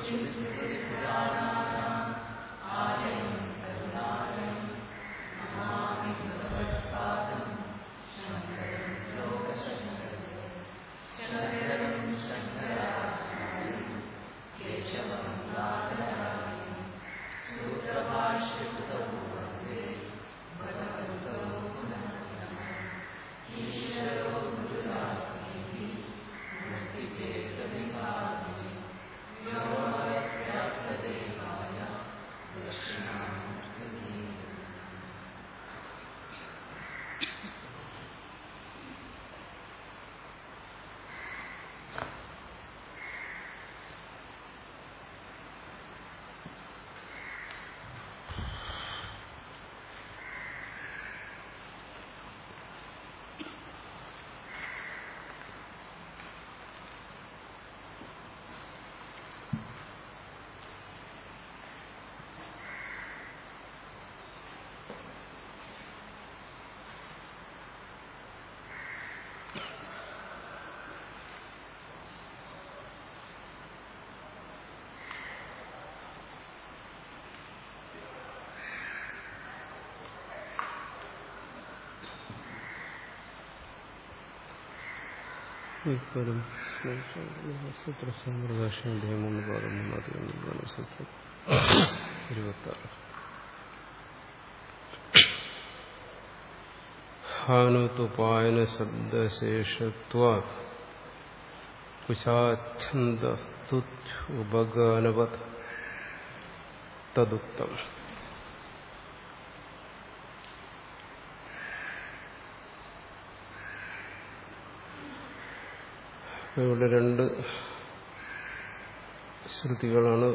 ഇപ്പോഴും സൂത്രസമ്പ്രദാശന്റെ മൂന്ന് പാദം മൂന്നാധികം സൂത്രം ഇരുപത്താറ് ഹാനുതുപായന ശബ്ദശേഷത്വ കുശാച്ഛന്ദസ്തുപഗാനവത് തദുക്തം ഇവിടെ രണ്ട് ശ്രുതികളാണ്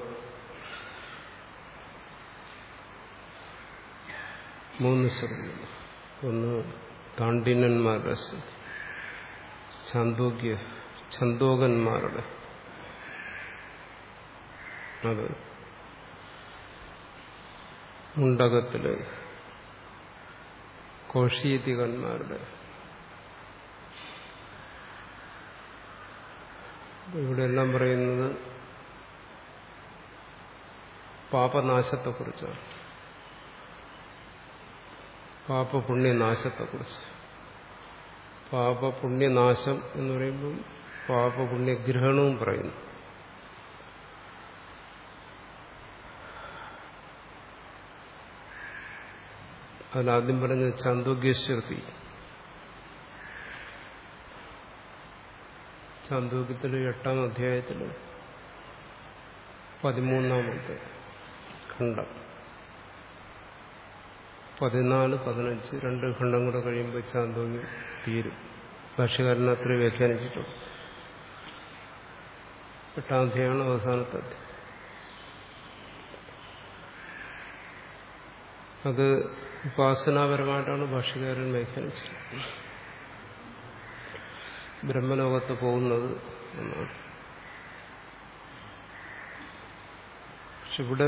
മൂന്ന് ശ്രുതികൾ ഒന്ന് താണ്ടിനന്മാരുടെ ശ്രുതി ഛാന്തോഗ്യ ഛന്തോകന്മാരുടെ അത് മുണ്ടകത്തില് കോഷീതികന്മാരുടെ ഇവിടെ എല്ലാം പറയുന്നത് പാപനാശത്തെക്കുറിച്ചാണ് പാപപുണ്യനാശത്തെക്കുറിച്ച് പാപപുണ്യനാശം എന്ന് പറയുമ്പം പാപപുണ്യഗ്രഹണവും പറയുന്നു അതിലാദ്യം പറഞ്ഞത് ചാന്തോഗ്യശ്രുതി ചാന്തോക്യത്തിലെ എട്ടാം അധ്യായത്തില് പതിമൂന്നാമത്തെ ഖണ്ഡം പതിനാല് പതിനഞ്ച് രണ്ട് ഖണ്ഡം കൂടെ കഴിയുമ്പോൾ ചാന്തോക്യം തീരും ഭാഷകാരൻ അത്ര വ്യാഖ്യാനിച്ചിട്ടുണ്ട് എട്ടാം അധ്യായമാണ് അവസാനത്തെ അധ്യായം അത് ഉപാസനാപരമായിട്ടാണ് ഭാഷകാരൻ വ്യാഖ്യാനിച്ചത് ബ്രഹ്മലോകത്ത് പോകുന്നത് എന്നാണ് പക്ഷെ ഇവിടെ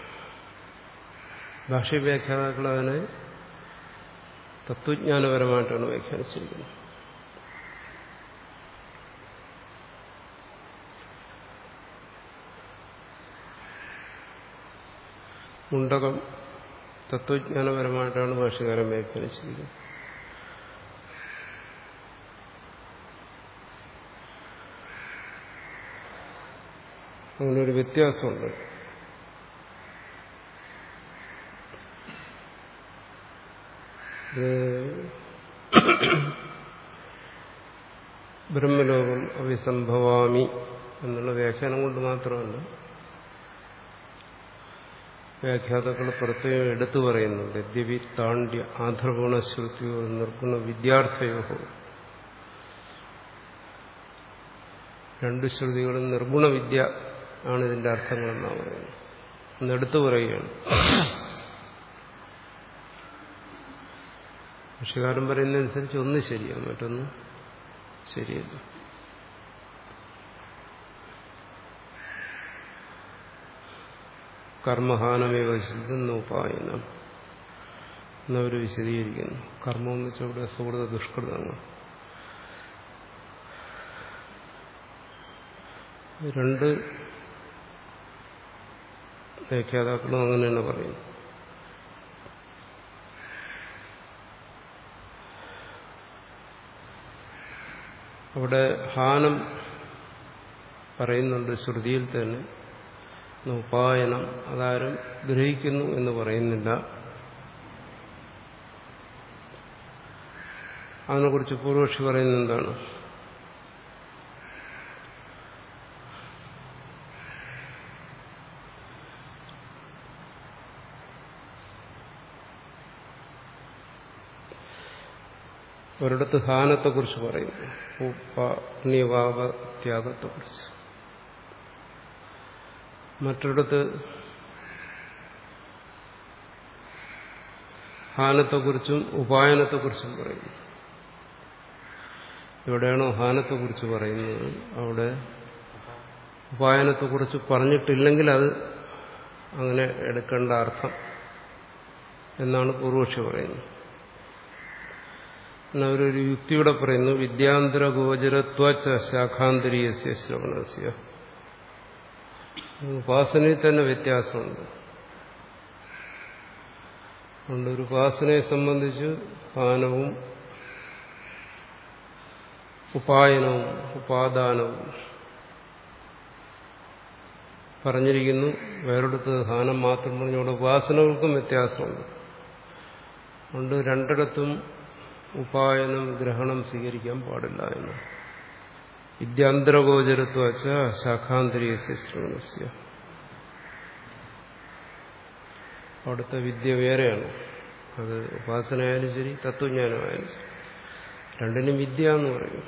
ഭാഷ്യവ്യാഖ്യാതാക്കൾ അതിനെ തത്വജ്ഞാനപരമായിട്ടാണ് വ്യാഖ്യാനിച്ചിരിക്കുന്നത് മുണ്ടകം തത്വജ്ഞാനപരമായിട്ടാണ് ഭാഷകാരൻ വ്യാഖ്യാനിച്ചിരിക്കുന്നത് അങ്ങനെ ഒരു വ്യത്യാസമുണ്ട് ബ്രഹ്മലോകം അവിസംഭവാമി എന്നുള്ള വ്യാഖ്യാനം കൊണ്ട് മാത്രമല്ല വ്യാഖ്യാതാക്കൾ പ്രത്യേകം എടുത്തു പറയുന്നുണ്ട് യദ്യപി താണ്ഡ്യ ആധർഗുണശ്രുതിയോ നിർഗുണ വിദ്യാർത്ഥയോ രണ്ട് ശ്രുതികളും നിർഗുണ വിദ്യ ആണ് ഇതിന്റെ അർത്ഥങ്ങളെന്നാണ് പറയുന്നത് ഒന്ന് എടുത്തു പറയുകയാണ് ഭക്ഷ്യകാരൻ പറയുന്നതനുസരിച്ച് ഒന്ന് ശരിയാണ് മറ്റൊന്ന് ശരിയല്ല കർമ്മഹാനമേവശിക്കുന്ന ഉപായനം എന്നവർ വിശദീകരിക്കുന്നു കർമ്മം എന്ന് വെച്ചാൽ ഇവിടെ സുഹൃത ദുഷ്കൃതങ്ങൾ രണ്ട് വ്യാഖ്യാതാക്കളും അങ്ങനെ തന്നെ പറയും അവിടെ ഹാനം പറയുന്നുണ്ട് ശ്രുതിയിൽ തന്നെ ഉപായനം അതാരും ഗ്രഹിക്കുന്നു എന്ന് പറയുന്നില്ല അതിനെക്കുറിച്ച് പൂർവക്ഷി പറയുന്നത് എന്താണ് ഒരിടത്ത് ഹാനത്തെക്കുറിച്ച് പറയുന്നു പുണ്യഭാവത്യാഗത്തെക്കുറിച്ച് മറ്റൊരിടത്ത് ഹാനത്തെക്കുറിച്ചും ഉപായനത്തെക്കുറിച്ചും പറയുന്നു എവിടെയാണോ ഹാനത്തെക്കുറിച്ച് പറയുന്നത് അവിടെ ഉപായനത്തെക്കുറിച്ച് പറഞ്ഞിട്ടില്ലെങ്കിൽ അത് അങ്ങനെ എടുക്കേണ്ട അർത്ഥം എന്നാണ് പൂർവക്ഷി പറയുന്നത് അവരൊരു യുക്തിയുടെ പറയുന്നു വിദ്യാന്തര ഗോചരത്വ ശാഖാന്തരീയസ്യ ശ്രവണസ്യ ഉപാസനയിൽ തന്നെ വ്യത്യാസമുണ്ട് അതുകൊണ്ട് ഒരു ഉപാസനയെ സംബന്ധിച്ച് ഹാനവും ഉപായനവും ഉപാദാനവും പറഞ്ഞിരിക്കുന്നു വേറെടുത്ത് ഹാനം മാത്രം പറഞ്ഞുകൊണ്ട് ഉപാസനകൾക്കും വ്യത്യാസമുണ്ട് അതുകൊണ്ട് രണ്ടിടത്തും ഉപായനം ഗ്രഹണം സ്വീകരിക്കാൻ പാടില്ല എന്ന് വിദ്യാന്തരഗോചരത്വ വച്ച ശാഖാന്തരീയസ്യ ശ്രവണസ്യ അവിടുത്തെ വിദ്യ വേറെയാണ് അത് ഉപാസനയായാലും ശരി തത്വജ്ഞാനമായാലും ശരി രണ്ടിനും വിദ്യ എന്ന് പറയും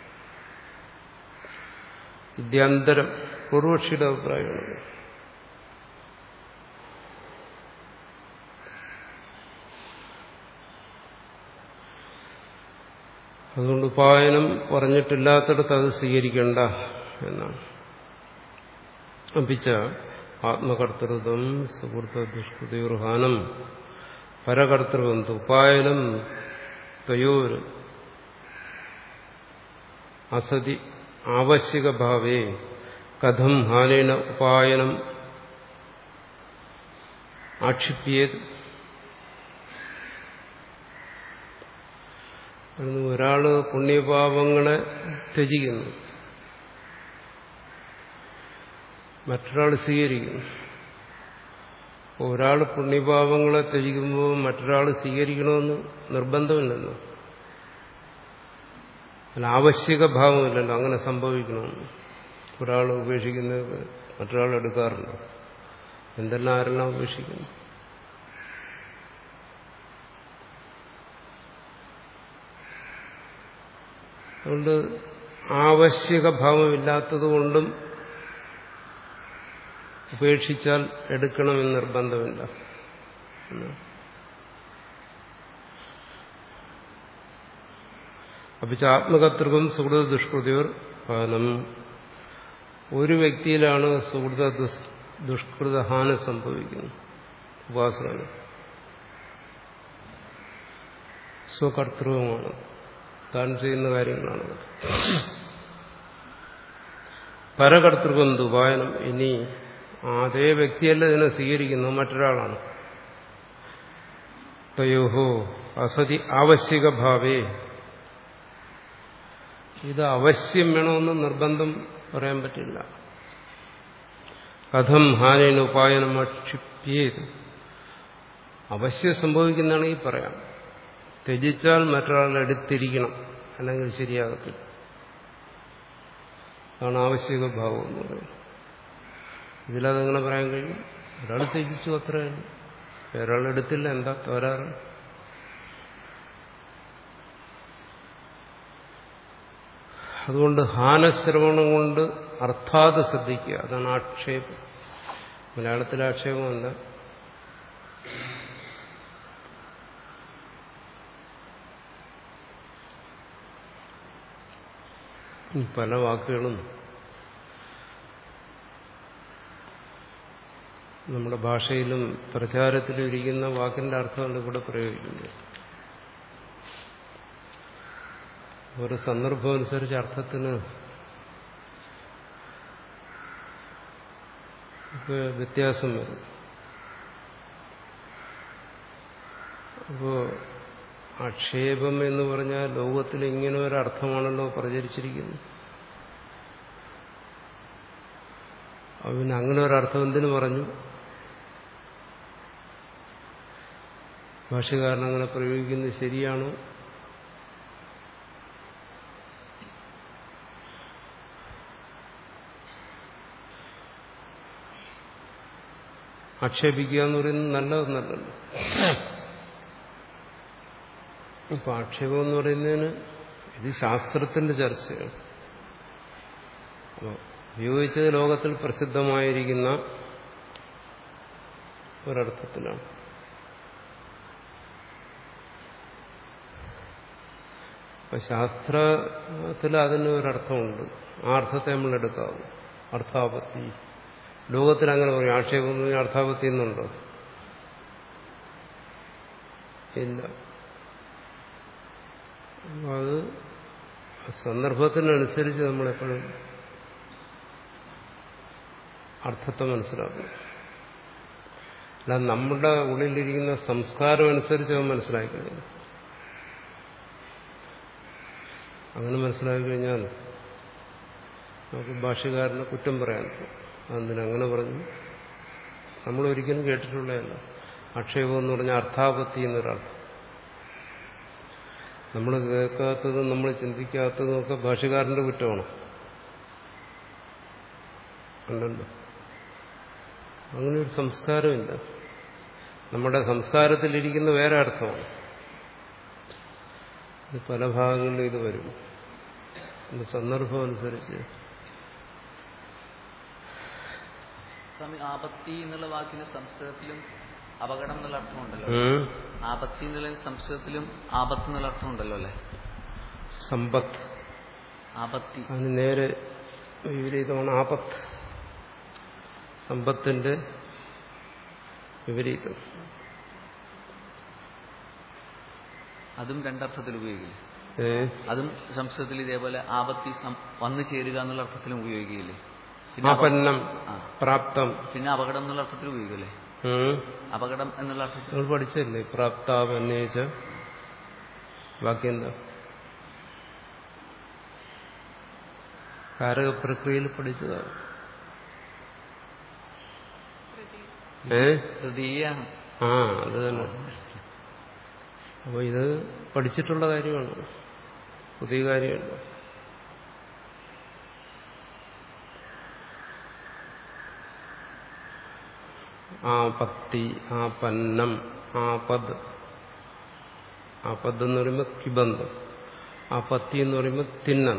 വിദ്യാന്തരം പൂർവക്ഷിയുടെ അഭിപ്രായമാണ് അതുകൊണ്ട് ഉപായനം പറഞ്ഞിട്ടില്ലാത്തടത്ത് അത് സ്വീകരിക്കേണ്ട എന്നാണ് അപ്പിച്ച ആത്മകർത്തൃത്വം സുഹൃത്ത ദുഷ്കൃതിർഹാനം പരകർത്തൃബന്ധു ഉപായനം തയോർ അസതി ആവശ്യകഭാവേ കഥം ഹാനേന ഉപായനം ആക്ഷിപ്യേത് ഒരാള് പുണ്യപാപങ്ങളെ ത്യജിക്കുന്നു മറ്റൊരാൾ സ്വീകരിക്കുന്നു ഒരാൾ പുണ്യപാപങ്ങളെ ത്യജിക്കുമ്പോൾ മറ്റൊരാൾ സ്വീകരിക്കണമെന്ന് നിർബന്ധമില്ലല്ലോ അല്ല ആവശ്യക ഭാവമില്ലല്ലോ അങ്ങനെ സംഭവിക്കണമെന്ന് ഒരാൾ ഉപേക്ഷിക്കുന്നത് മറ്റൊരാൾ എടുക്കാറുണ്ടോ എന്തെല്ലാം ആരെല്ലാം ഉപേക്ഷിക്കുന്നു അതുകൊണ്ട് ആവശ്യക ഭാവമില്ലാത്തതുകൊണ്ടും ഉപേക്ഷിച്ചാൽ എടുക്കണമെന്ന് നിർബന്ധമില്ല അപ്പിച്ച ആത്മകർത്തൃകം സുഹൃത ദുഷ്കൃതിയർ ഫലം ഒരു വ്യക്തിയിലാണ് സുഹൃത ദുഷ്കൃതഹാന സംഭവിക്കുന്നത് ഉപാസന സ്വകർത്തൃകമാണ് താൻ ചെയ്യുന്ന കാര്യങ്ങളാണ് പരകർത്തൃകം ദുപായനം ഇനി അതേ വ്യക്തിയല്ല ഇതിനെ സ്വീകരിക്കുന്നു മറ്റൊരാളാണ് തയോഹോ അസതി ആവശ്യക ഭാവേ ഇത് അവശ്യം വേണമെന്ന് നിർബന്ധം പറയാൻ പറ്റില്ല കഥം ഹാനേന ഉപായനം അക്ഷിപ്യേത് അവശ്യം സംഭവിക്കുന്നതാണെങ്കിൽ പറയാം ത്യജിച്ചാൽ മറ്റൊരാളെ എടുത്തിരിക്കണം അല്ലെങ്കിൽ ശരിയാകത്തില്ല അതാണ് ആവശ്യക ഭാവം എന്ന് പറയുന്നത് ഇതിലതെങ്ങനെ പറയാൻ കഴിയും ഒരാൾ ത്യജിച്ചു അത്രയാണ് വേറൊരാൾ എടുത്തില്ല എന്താ തോരാറ് അതുകൊണ്ട് ഹാനശ്രവണം കൊണ്ട് അർത്ഥാത് ശ്രദ്ധിക്കുക അതാണ് ആക്ഷേപം മലയാളത്തിലെ ആക്ഷേപമല്ല പല വാക്കുകളും നമ്മുടെ ഭാഷയിലും പ്രചാരത്തിലും ഇരിക്കുന്ന വാക്കിന്റെ അർത്ഥമാണ് ഇവിടെ പ്രയോഗിക്കുന്നത് ഓരോ സന്ദർഭം അനുസരിച്ച് അർത്ഥത്തിന് ഒക്കെ വ്യത്യാസം വരും അപ്പോ ആക്ഷേപം എന്ന് പറഞ്ഞാൽ ലോകത്തിൽ ഇങ്ങനെ ഒരു അർത്ഥമാണല്ലോ പ്രചരിച്ചിരിക്കുന്നത് അപ്പൊ പിന്നെ അങ്ങനെ ഒരർത്ഥം എന്തിനു പറഞ്ഞു ഭാഷകാരൻ അങ്ങനെ പ്രയോഗിക്കുന്നത് ശരിയാണോ ആക്ഷേപിക്കുക എന്ന് പറയുന്നത് നല്ലതെന്നല്ലല്ലോ ഇപ്പൊ ആക്ഷേപം എന്ന് പറയുന്നതിന് ഇത് ശാസ്ത്രത്തിന്റെ ചർച്ചയാണ് അപ്പോൾ ഉപയോഗിച്ചത് ലോകത്തിൽ പ്രസിദ്ധമായിരിക്കുന്ന ഒരർത്ഥത്തിലാണ് അപ്പൊ ശാസ്ത്രത്തിൽ അതിന് ഒരർത്ഥമുണ്ട് ആ അർത്ഥത്തെ നമ്മൾ എടുക്കാവൂ അർത്ഥാപത്തി ലോകത്തിൽ അങ്ങനെ പറയും ആക്ഷേപം എന്ന് പറഞ്ഞാൽ അർത്ഥാപത്തി എന്നുണ്ടോ ഇല്ല അപ്പൊ അത് സന്ദർഭത്തിനനുസരിച്ച് നമ്മളെപ്പോഴും അർത്ഥത്തെ മനസ്സിലാക്കണം അല്ല നമ്മുടെ ഉള്ളിലിരിക്കുന്ന സംസ്കാരം അനുസരിച്ച് അത് മനസ്സിലാക്കുന്നത് അങ്ങനെ മനസ്സിലാക്കി കഴിഞ്ഞാൽ നമുക്ക് ഭാഷകാരനെ കുറ്റം പറയാൻ അതെന്തിനങ്ങനെ പറഞ്ഞു നമ്മൾ ഒരിക്കലും കേട്ടിട്ടുള്ളതല്ല ആക്ഷേപം എന്ന് പറഞ്ഞാൽ അർത്ഥാപത്തി എന്നൊരർത്ഥം നമ്മൾ കേൾക്കാത്തതും നമ്മൾ ചിന്തിക്കാത്തതും ഒക്കെ ഭാഷകാരന്റെ കുറ്റമാണ് ഉണ്ടല്ലോ അങ്ങനെ ഒരു സംസ്കാരമില്ല നമ്മുടെ സംസ്കാരത്തിലിരിക്കുന്ന വേറെ അർത്ഥമാണ് ഇത് പല ഭാഗങ്ങളിലും ഇത് വരും ഇത് സന്ദർഭം അനുസരിച്ച് സ്വാമി ആപത്തി എന്നുള്ള വാക്കിന് സംസ്കൃതത്തിലും അപകടം എന്നുള്ള അർത്ഥമുണ്ടല്ലോ ഉം. ആപത്തി എന്നുള്ള സംസ്കൃതത്തിലും ആപത്ത് എന്നുള്ള അർത്ഥമുണ്ടല്ലോ അല്ലെ സമ്പത്ത് ആപത്തി അതിന് നേരെ വിപരീതമാണ് ആപത്ത് സമ്പത്തിന്റെ വിപരീതം അതും രണ്ടർത്ഥത്തിൽ ഉപയോഗിക്കില്ലേ ഏ അതും സംസ്കൃതത്തിൽ ഇതേപോലെ ആപത്തി സം- വന്നു ചേരുക എന്നുള്ള അർത്ഥത്തിലും ഉപയോഗിക്കില്ലേ പിന്നെ അപ- ആപന്നം ആ. പ്രാപ്തം പിന്നെ അപകടം എന്നുള്ള അർത്ഥത്തിൽ ഉപയോഗിക്കില്ലേ ഉം. അപകടം എന്നുള്ള അർത്ഥത്തിൽ നിങ്ങൾ പഠിച്ചല്ലേ പ്രാപ്താപന്വേഷ ബാക്കി എന്താ കാരക പ്രക്രിയയിൽ പഠിച്ചതാണ് ഏ തൃതീയാണ് ആ അത് തന്നെ അപ്പൊ ഇത് പഠിച്ചിട്ടുള്ള കാര്യമാണ് പുതിയ കാര്യമല്ല ആ പത്തി ആ പന്നം ആ പദ് ആ പദ് എന്ന് പറയുമ്പോൾ കിബന്ധം ആ പത്തി എന്ന് പറയുമ്പോൾ തിന്നം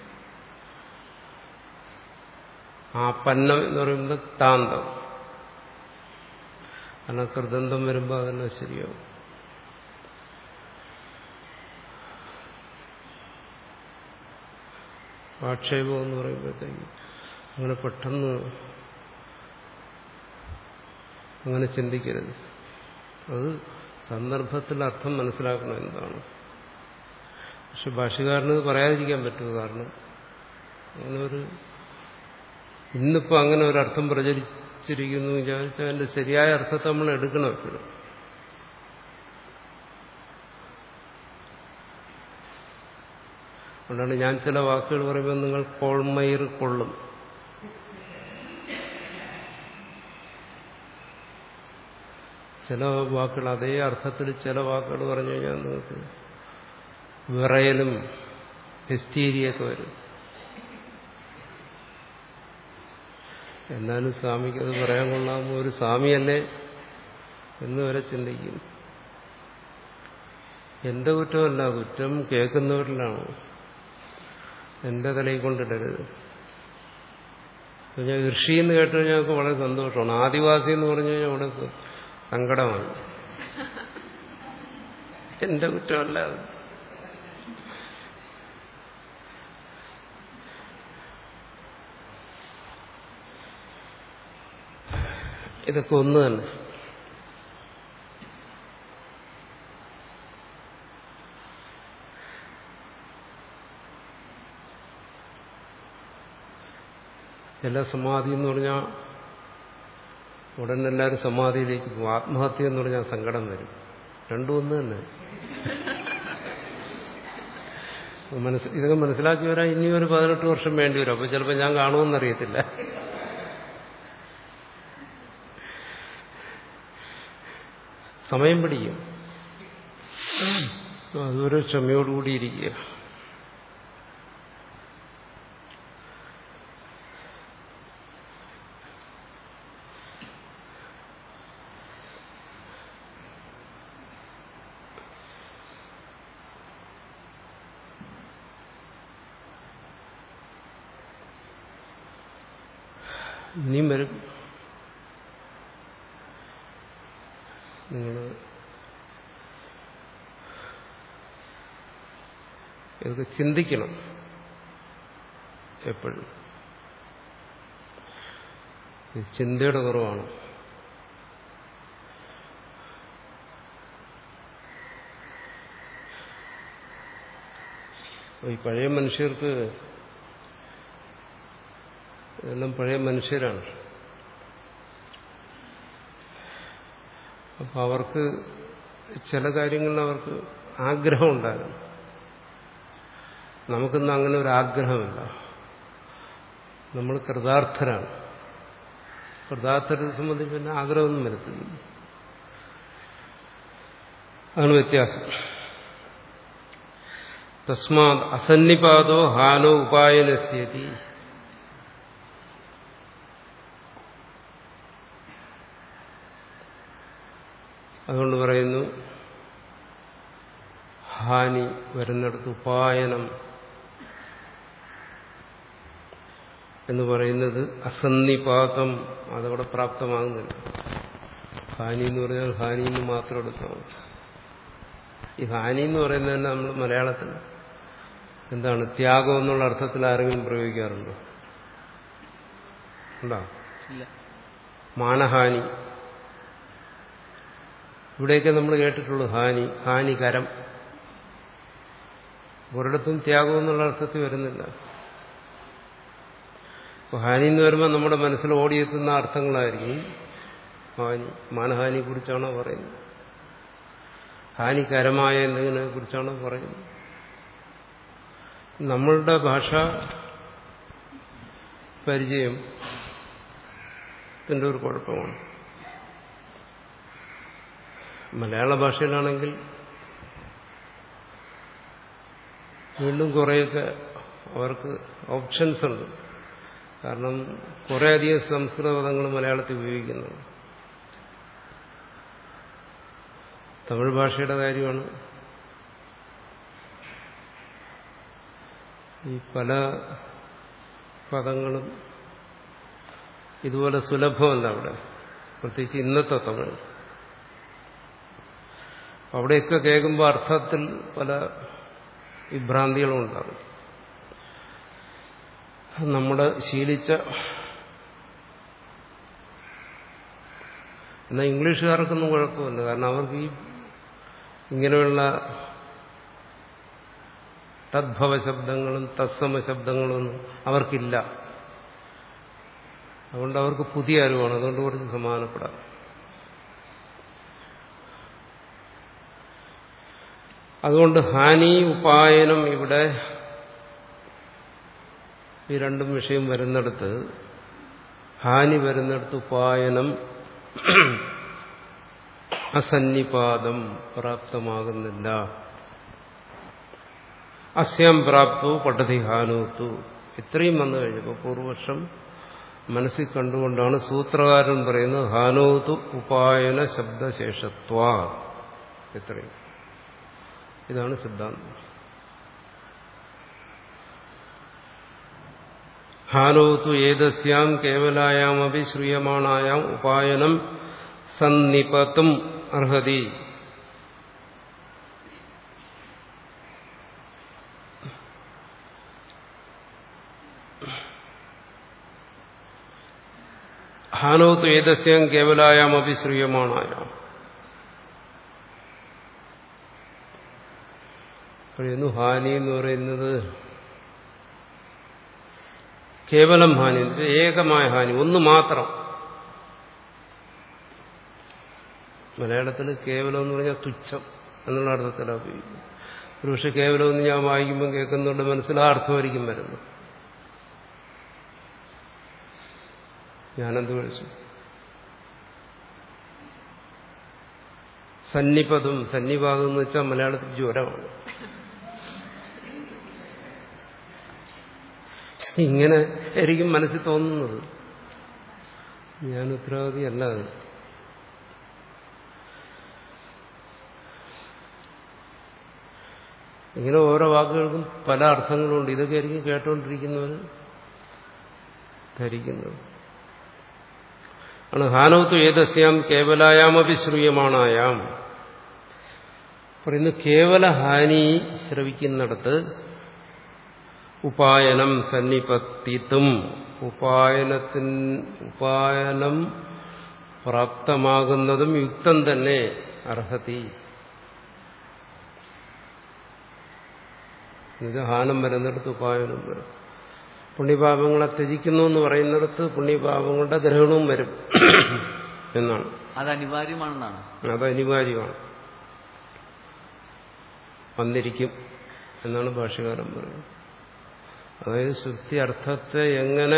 ആ പന്നം എന്ന് പറയുമ്പോൾ താന്തം കാരണം കൃതന്തം വരുമ്പോൾ അതെല്ലാം ശരിയാവും ആക്ഷേപം എന്ന് പറയുമ്പോഴത്തേക്ക് അങ്ങനെ പെട്ടെന്ന് അങ്ങനെ ചിന്തിക്കരുത് അത് സന്ദർഭത്തിൽ അർത്ഥം മനസ്സിലാക്കണം എന്താണ് പക്ഷെ ഭാഷകാരന് ഇത് പറയാതിരിക്കാൻ പറ്റുമോ കാരണം അങ്ങനെ ഒരു ഇന്നിപ്പോ അങ്ങനെ ഒരു അർത്ഥം പ്രചരിച്ചിരിക്കുന്നു വിചാരിച്ചാൽ അതിന്റെ ശരിയായ അർത്ഥത്തെ നമ്മൾ എടുക്കണം എപ്പോഴും അതുകൊണ്ടാണ് ഞാൻ ചില വാക്കുകൾ പറയുമ്പോൾ നിങ്ങൾ കോൾമയിർ കൊള്ളും ചില വാക്കുകൾ അതേ അർത്ഥത്തിൽ ചില വാക്കുകൾ പറഞ്ഞു കഴിഞ്ഞാൽ നിങ്ങൾക്ക് വിറയലും ഹിസ്റ്റീരിയൊക്കെ വരും എന്നാലും സ്വാമിക്ക് അത് പറയാൻ കൊള്ളാമോ ഒരു സ്വാമിയല്ലേ എന്ന് വരെ ചിന്തിക്കും എന്റെ കുറ്റമല്ല കുറ്റം കേൾക്കുന്നവരിലാണ് എന്റെ തലയിൽ കൊണ്ടിടരുത് ഞാൻ ഋഷി എന്ന് കേട്ട് കഴിഞ്ഞാൽ ഞങ്ങൾക്ക് വളരെ സന്തോഷമാണ് ആദിവാസി എന്ന് പറഞ്ഞു കഴിഞ്ഞാൽ വളരെ സ- സങ്കടമാണ് എന്റെ കുറ്റമല്ല അത് ഇതൊക്കെ ഒന്ന് തന്നെ ചില സമാധി എന്ന് പറഞ്ഞാൽ ഉടനെ എല്ലാവരും സമാധിയിലേക്ക് പോകും ആത്മഹത്യ എന്ന് പറഞ്ഞാൽ സങ്കടം വരും രണ്ടും ഒന്ന് തന്നെ മനസ്സ് ഇതൊക്കെ മനസ്സിലാക്കി വരാൻ ഇനി ഒരു പതിനെട്ട് വർഷം വേണ്ടി വരും അപ്പൊ ചിലപ്പോൾ ഞാൻ കാണുമെന്നറിയത്തില്ല സമയം പിടിക്കും അതൊരു ക്ഷമയോടുകൂടി ഇരിക്കുക ഇനിയും വരും നിങ്ങൾ ഇതൊക്കെ ചിന്തിക്കണം എപ്പോഴും ഇത് ചിന്തയുടെ കുറവാണ് ഈ പഴയ മനുഷ്യർക്ക് ഇതെല്ലാം പഴയ മനുഷ്യരാണ് അപ്പൊ അവർക്ക് ചില കാര്യങ്ങളിൽ അവർക്ക് ആഗ്രഹം ഉണ്ടാകും നമുക്കിന്ന് അങ്ങനെ ഒരു ആഗ്രഹമില്ല നമ്മൾ കൃതാർത്ഥരാണ് കൃതാർത്ഥരെ സംബന്ധിച്ച് പിന്നെ ആഗ്രഹമൊന്നും വരത്തില്ല അതാണ് വ്യത്യാസം തസ്മാത് അസന്നിപാതോ ഹാനോ ഉപായനസ്യതി അതുകൊണ്ട് പറയുന്നു ഹാനി വരുന്നിടത്ത് ഉപായനം എന്ന് പറയുന്നത് അസന്നിപാതം അതവിടെ പ്രാപ്തമാകുന്നില്ല ഹാനി എന്ന് പറഞ്ഞാൽ ഹാനി എന്ന് മാത്രം എടുത്താൽ ഈ ഹാനി എന്ന് പറയുന്നത് തന്നെ നമ്മൾ മലയാളത്തിൽ എന്താണ് ത്യാഗം എന്നുള്ള അർത്ഥത്തിൽ ആരെങ്കിലും പ്രയോഗിക്കാറുണ്ടോ ഉണ്ടോ ഇല്ല മാനഹാനി ഇവിടെയൊക്കെ നമ്മൾ കേട്ടിട്ടുള്ളൂ ഹാനി ഹാനികരം ഒരിടത്തും ത്യാഗം എന്നുള്ള അർത്ഥത്തിൽ വരുന്നില്ല അപ്പോൾ ഹാനി എന്ന് വരുമ്പോൾ നമ്മുടെ മനസ്സിൽ ഓടിയെത്തുന്ന അർത്ഥങ്ങളായിരിക്കും ഹാനി മാനഹാനിയെ കുറിച്ചാണോ പറയുന്നത് ഹാനികരമായ എന്തെങ്കിനെ കുറിച്ചാണോ പറയുന്നത് നമ്മളുടെ ഭാഷ പരിചയം ത്തിന്റെ ഒരു കുഴപ്പമാണ് മലയാള ഭാഷയിലാണെങ്കിൽ വീണ്ടും കുറേയൊക്കെ അവർക്ക് ഓപ്ഷൻസ് ഉണ്ട് കാരണം കുറേയധികം സംസ്കൃത പദങ്ങൾ മലയാളത്തിൽ ഉപയോഗിക്കുന്നുണ്ട് തമിഴ് ഭാഷയുടെ കാര്യമാണ് ഈ പല പദങ്ങളും ഇതുപോലെ സുലഭമല്ല അവിടെ പ്രത്യേകിച്ച് ഇന്നത്തെ തമിഴ് അവിടെയൊക്കെ കേൾക്കുമ്പോൾ അർത്ഥത്തിൽ പല വിഭ്രാന്തികളും ഉണ്ടാകും നമ്മുടെ ശീലിച്ച എന്നാൽ ഇംഗ്ലീഷുകാർക്കൊന്നും കുഴപ്പമില്ല കാരണം അവർക്ക് ഈ ഇങ്ങനെയുള്ള തദ്ഭവ ശബ്ദങ്ങളും തത്സമ ശബ്ദങ്ങളും ഒന്നും അവർക്കില്ല അതുകൊണ്ട് അവർക്ക് പുതിയ അറിവാണ് അതുകൊണ്ട് കുറച്ച് സമാധാനപ്പെടാം അതുകൊണ്ട് ഹാനി ഉപായനം ഇവിടെ ഈ രണ്ടും വിഷയം വരുന്നിടത്ത് ഹാനി വരുന്നിടത്ത് ഉപായനം അസന്നിപാതം പ്രാപ്തമാകുന്നില്ല അസ്യം പ്രാപ്തു പദ്ധതി ഹാനോത്തു ഇത്രയും വന്നു കഴിഞ്ഞപ്പോൾ പൂർവപക്ഷം മനസ്സിൽ കണ്ടുകൊണ്ടാണ് സൂത്രകാരൻ പറയുന്നത് ഹാനോതു ഉപായന ശബ്ദശേഷത്വ ഇത്രയും ഇതാണ് സിദ്ധാന്തം ഹാനോതു ഏതസ്യാം കേവലായാമപി ശ്രൂയമാണായാം ഉപായനം സന്നിപത്തും അർഹതി ഹാനോത്തു ഏതസ്യം കേവലായാമപി ശ്രൂയമാണായാം പറയുന്നു ഹാനി എന്ന് പറയുന്നത് കേവലം ഹാനി ഏകമായ ഹാനി ഒന്ന് മാത്രം മലയാളത്തിൽ കേവലം എന്ന് പറഞ്ഞാൽ തുച്ഛം എന്നുള്ള അർത്ഥത്തിലാണ് ഉപയോഗിക്കുന്നത് ഒരു പക്ഷെ കേവലം എന്ന് ഞാൻ വായിക്കുമ്പോൾ കേൾക്കുന്നുണ്ട് മനസ്സിൽ ആ അർത്ഥമായിരിക്കും വരുന്നത് ഞാനെന്ത് വിളിച്ചു സന്നിപതും സന്നിപാതം എന്ന് വെച്ചാൽ മലയാളത്തിൽ ജ്വരമാണ് ഇങ്ങനെ ആയിരിക്കും മനസ്സിൽ തോന്നുന്നത് ഞാൻ ഉത്തരവാദിയല്ല അത് ഇങ്ങനെ ഓരോ വാക്കുകൾക്കും പല അർത്ഥങ്ങളുണ്ട് ഇതൊക്കെ ആയിരിക്കും കേട്ടുകൊണ്ടിരിക്കുന്നവർ ധരിക്കുന്നത് ആണ് ഹാനവത്വം ഏതസ്യാം കേവലായാമപി ശ്രൂയമാണായാം പറയുന്നു കേവല ഹാനി ശ്രവിക്കുന്നിടത്ത് ഉപായനം സന്നിപത്തിത്തും ഉപായനത്തിൻ ഉപായനം പ്രാപ്തമാകുന്നതും യുക്തം തന്നെ അർഹതി എന്നുവെച്ചാൽ ഹാനം വരുന്നിടത്ത് ഉപായനം വരും പുണ്യപാപങ്ങളെ ത്യജിക്കുന്നു എന്ന് പറയുന്നിടത്ത് പുണ്യപാപങ്ങളുടെ ഗ്രഹണവും വരും എന്നാണ് അത് അനിവാര്യമാണെന്നാണ് അത് അനിവാര്യമാണ് വന്നിരിക്കും എന്നാണ് ഭാഷകാരൻ പറയുന്നത് അതായത് ശ്രുതി അർത്ഥത്തെ എങ്ങനെ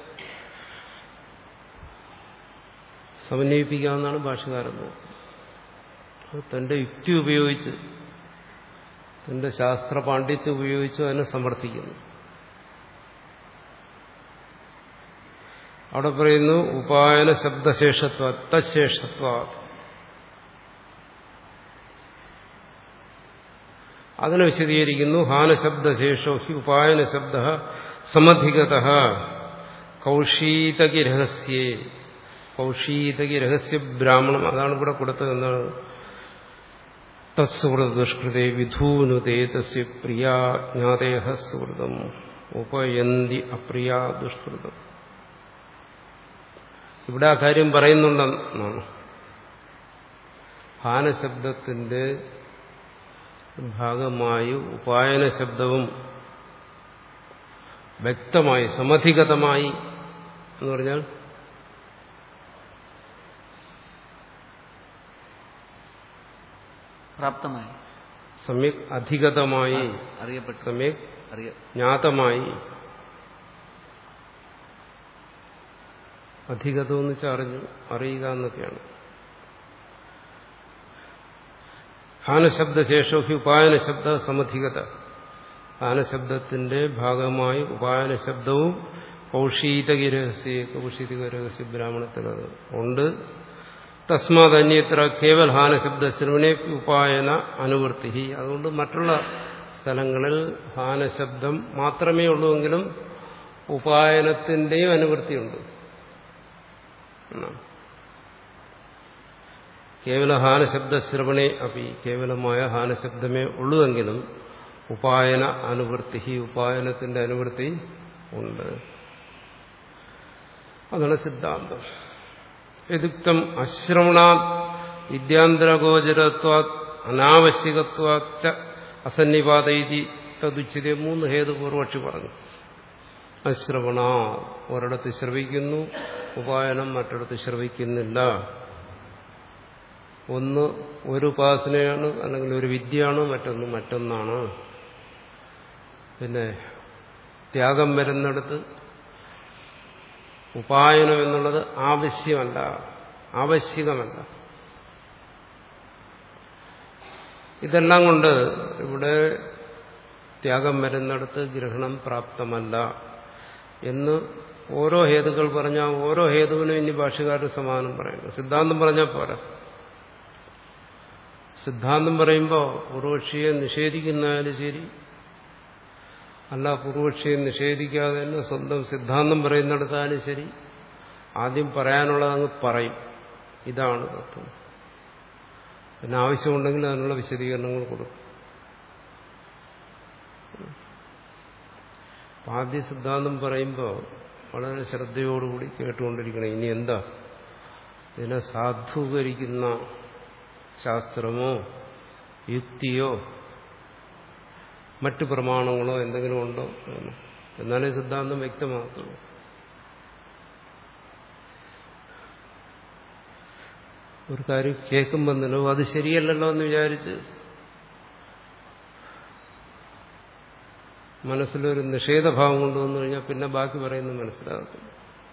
സമന്വയിപ്പിക്കാമെന്നാണ് ഭാഷകാരൻ നോക്കുന്നത് തന്റെ യുക്തി ഉപയോഗിച്ച് തന്റെ ശാസ്ത്ര പാണ്ഡിത്യം ഉപയോഗിച്ച് അതിനെ സമർത്ഥിക്കുന്നു അവിടെ പറയുന്നു ഉപായന ശബ്ദശേഷത്വ തശേഷത്വ അതിനെ വിശദീകരിക്കുന്നു ഹാനശബ്ദശേഷോ ഹി ഉപായന ശബ്ദ സമധികത കൗഷീതകി രഹസ്യേ കൗഷീതകി രഹസ്യ ബ്രാഹ്മണം അതാണ് ഇവിടെ കൊടുത്തത് എന്താണ് തത്സുഹൃത ദുഷ്കൃതേ വിധൂനുതേ തസ്യ പ്രിയാ ജ്ഞാതേഹ സുഹൃതം ഉപയന്തി അപ്രിയ ദുഷ്കൃതം ഇവിടെ ആ കാര്യം പറയുന്നുണ്ടെന്നാണ് ഹാനശബ്ദത്തിന്റെ ഭാഗമായി ഉപായന ശബ്ദവും വ്യക്തമായി സമധിഗതമായി എന്ന് പറഞ്ഞാൽ പ്രാപ്തമായി സമ്യക് അധിഗതമായി അറിയപ്പെട്ടു സമ്യക് അറിയ ജ്ഞാതമായി അധികതം എന്ന് വെച്ചാൽ അറിഞ്ഞു അറിയുക എന്നൊക്കെയാണ് ഹാനശബ്ദശേഷോ ഹി ഉപായന ശബ്ദ സമധികത ഹാനശബ്ദത്തിന്റെ ഭാഗമായി ഉപായന ശബ്ദവും കൗഷീതക രഹസ്യ കൗഷീതക രഹസ്യ ബ്രാഹ്മണത്തിൽ അത് ഉണ്ട് തസ്മാത് അന്യത്ര കേവൽ ഹാനശബ്ദ ശ്രവണേ ഉപായന അനുവൃത്തി അതുകൊണ്ട് മറ്റുള്ള സ്ഥലങ്ങളിൽ ഹാനശബ്ദം മാത്രമേ ഉള്ളൂവെങ്കിലും ഉപായനത്തിന്റെയും അനുവൃത്തിയുണ്ട് എന്നാണ് കേവല ഹാനശബ്ദ ശ്രവണേ അപ്പി കേവലമായ ഹാനശബ്ദമേ ഉള്ളുവെങ്കിലും ഉപായന അനുവൃത്തി ഉപായനത്തിന്റെ അനുവൃത്തി ഉണ്ട് അതാണ് സിദ്ധാന്തം യദുക്തം അശ്രവണാ വിദ്യാന്തരഗോചരത്വാ അനാവശ്യകത്വാച്ച അസന്നിപാതയിതി തതുച്ചിതെ മൂന്ന് ഹേതു പൂർവക്ഷി പറഞ്ഞു അശ്രവണ ഒരിടത്ത് ശ്രവിക്കുന്നു ഉപായനം മറ്റിടത്ത് ശ്രവിക്കുന്നില്ല ഒന്ന് ഒരു ഉപാസനയാണ് അല്ലെങ്കിൽ ഒരു വിദ്യയാണ് മറ്റൊന്ന് മറ്റൊന്നാണ് പിന്നെ ത്യാഗം വരുന്നിടത്ത് ഉപായനം എന്നുള്ളത് ആവശ്യമല്ല ആവശ്യകമല്ല ഇതെല്ലാം കൊണ്ട് ഇവിടെ ത്യാഗം വരുന്നിടത്ത് ഗ്രഹണം പ്രാപ്തമല്ല എന്ന് ഓരോ ഹേതുക്കൾ പറഞ്ഞാൽ ഓരോ ഹേതുവിനും ഇനി ഭാഷകാരുടെ സമാനം പറയുന്നു സിദ്ധാന്തം പറഞ്ഞാൽ പോരാ സിദ്ധാന്തം പറയുമ്പോൾ പൂർവക്ഷിയെ നിഷേധിക്കുന്നതായാലും ശരി അല്ല പൂർവക്ഷിയെ നിഷേധിക്കാതെ തന്നെ സ്വന്തം സിദ്ധാന്തം പറയുന്നിടത്താലും ശരി ആദ്യം പറയാനുള്ളത് അങ്ങ് പറയും ഇതാണ് തത്വം പിന്നെ ആവശ്യമുണ്ടെങ്കിൽ അതിനുള്ള വിശദീകരണങ്ങൾ കൊടുക്കും ആദ്യ സിദ്ധാന്തം പറയുമ്പോൾ വളരെ ശ്രദ്ധയോടുകൂടി കേട്ടുകൊണ്ടിരിക്കണം ഇനി എന്താ ഇതിനെ സാധൂകരിക്കുന്ന ശാസ്ത്രമോ യുക്തിയോ മറ്റു പ്രമാണങ്ങളോ എന്തെങ്കിലും ഉണ്ടോ എന്ന് എന്നാലേ സിദ്ധാന്തം വ്യക്തമാക്കുള്ളൂ ഒരു കാര്യം കേൾക്കുമ്പോൾ തന്നെ "ഓ, അത് ശരിയല്ലല്ലോ എന്ന് വിചാരിച്ച് മനസ്സിലൊരു നിഷേധഭാവം കൊണ്ടുവന്നു കഴിഞ്ഞാൽ പിന്നെ ബാക്കി പറയുന്നത് മനസ്സിലാകത്തില്ല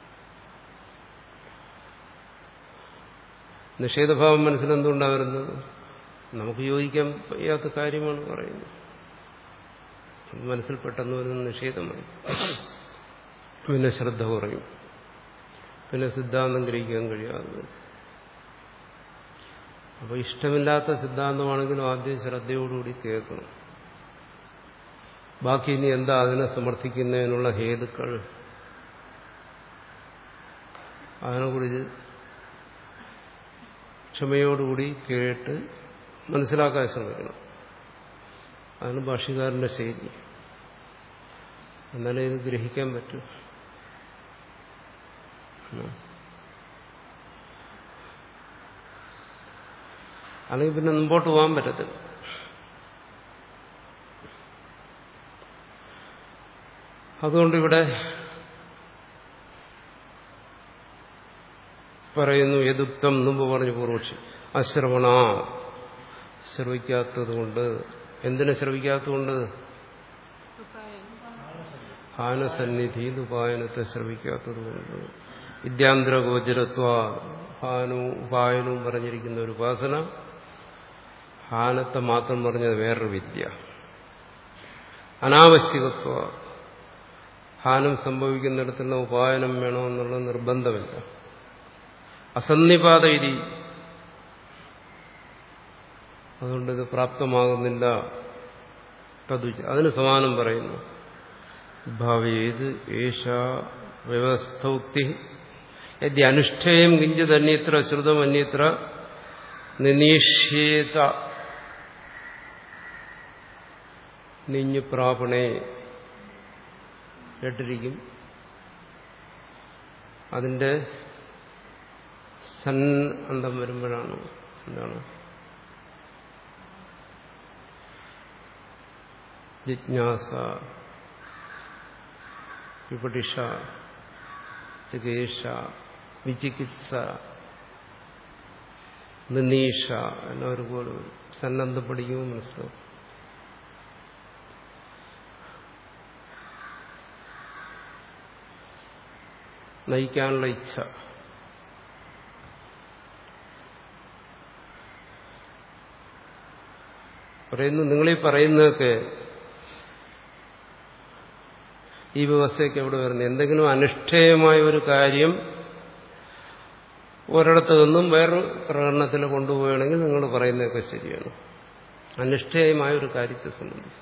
നിഷേധഭാവം മനസ്സിലെന്തുകൊണ്ടാണ് വരുന്നത് നമുക്ക് യോജിക്കാൻ വയ്യാത്ത കാര്യമാണ് പറയുന്നത് അത് മനസ്സിൽ പെട്ടെന്ന് വരുന്ന നിഷേധമായി പിന്നെ ശ്രദ്ധ കുറയും പിന്നെ സിദ്ധാന്തം ഗ്രഹിക്കാൻ കഴിയാതെ വരും അപ്പൊ ഇഷ്ടമില്ലാത്ത സിദ്ധാന്തമാണെങ്കിലും ആദ്യം ശ്രദ്ധയോടുകൂടി കേൾക്കണം ബാക്കി ഇനി എന്താ അതിനെ സമർത്ഥിക്കുന്നതിനുള്ള ഹേതുക്കൾ അതിനെക്കുറിച്ച് ക്ഷമയോടുകൂടി കേട്ട് മനസ്സിലാക്കാൻ ശ്രമിക്കണം അതാണ് ഭാഷ്യകാരന്റെ ശൈലി എന്നാലേ ഇത് ഗ്രഹിക്കാൻ പറ്റൂ ഉം. അല്ലെങ്കിൽ പിന്നെ മുമ്പോട്ട് പോകാൻ പറ്റത്തില്ല അതുകൊണ്ട് ഇവിടെ പറയുന്നു യദുക്തം മുമ്പ് പറഞ്ഞു പൂർവക്ഷി അശ്രവണ ശ്രവിക്കാത്തതുകൊണ്ട് എന്തിനെ ശ്രവിക്കാത്തതുകൊണ്ട് ഹാനസന്നിധിയിൽ ഉപായനത്തെ ശ്രവിക്കാത്തതുകൊണ്ട് വിദ്യാന്തരഗോചരത്വ ഹാനവും ഉപായനവും പറഞ്ഞിരിക്കുന്ന ഒരു ഉപാസന ഹാനത്തെ മാത്രം പറഞ്ഞത് വേറൊരു വിദ്യ അനാവശ്യകത്വ ഹാനം സംഭവിക്കുന്നിടത്തുള്ള ഉപായനം വേണമെന്നുള്ള നിർബന്ധമില്ല അസന്നിപാത ഇരി അതുകൊണ്ട് ഇത് പ്രാപ്തമാകുന്നില്ല തതുച അതിന് സമാനം പറയുന്നു ഭാവേത് ഏഷ വ്യവസ്ഥോക്തി യദ്യ അനുഷ്ഠേയം കിഞ്ചിത് അന്യത്ര ശ്രുതം അന്യത്ര നിനീഷ്യേത നിഞ്ഞു പ്രാപണേ കേട്ടിരിക്കും അതിന്റെ സൻ അന്തം വരുമ്പോഴാണ് എന്താണ് ജിജ്ഞാസ വിപടിഷ ചികേഷ വിചികിത്സ നിനീഷ എല്ലാം ഒരുപോലെ വരും സന്നദ്ധം പഠിക്കുമ്പോൾ മനസ്സിലാവും നയിക്കാനുള്ള ഇച്ഛ പറയുന്നു നിങ്ങളീ പറയുന്നതൊക്കെ ഈ വ്യവസ്ഥയൊക്കെ എവിടെ വരുന്നത് എന്തെങ്കിലും അനുഷ്ഠേയമായ ഒരു കാര്യം ഒരിടത്ത് നിന്നും വേറൊരു പ്രകടനത്തിൽ കൊണ്ടുപോവുകയാണെങ്കിൽ നിങ്ങൾ പറയുന്നതൊക്കെ ശരിയാണ് അനിഷ്ഠേയമായ ഒരു കാര്യത്തെ സംബന്ധിച്ച്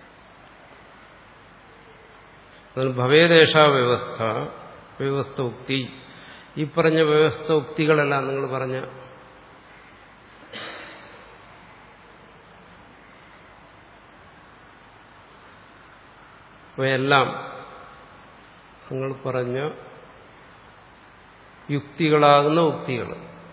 അതിന് ഭവേദേശ വ്യവസ്ഥ വ്യവസ്ഥ ഉക്തി ഈ പറഞ്ഞ വ്യവസ്ഥ ഉക്തികളെല്ലാം നിങ്ങൾ പറഞ്ഞ അവയെല്ലാം നിങ്ങൾ പറഞ്ഞ യുക്തികളാകുന്ന ഉക്തികൾ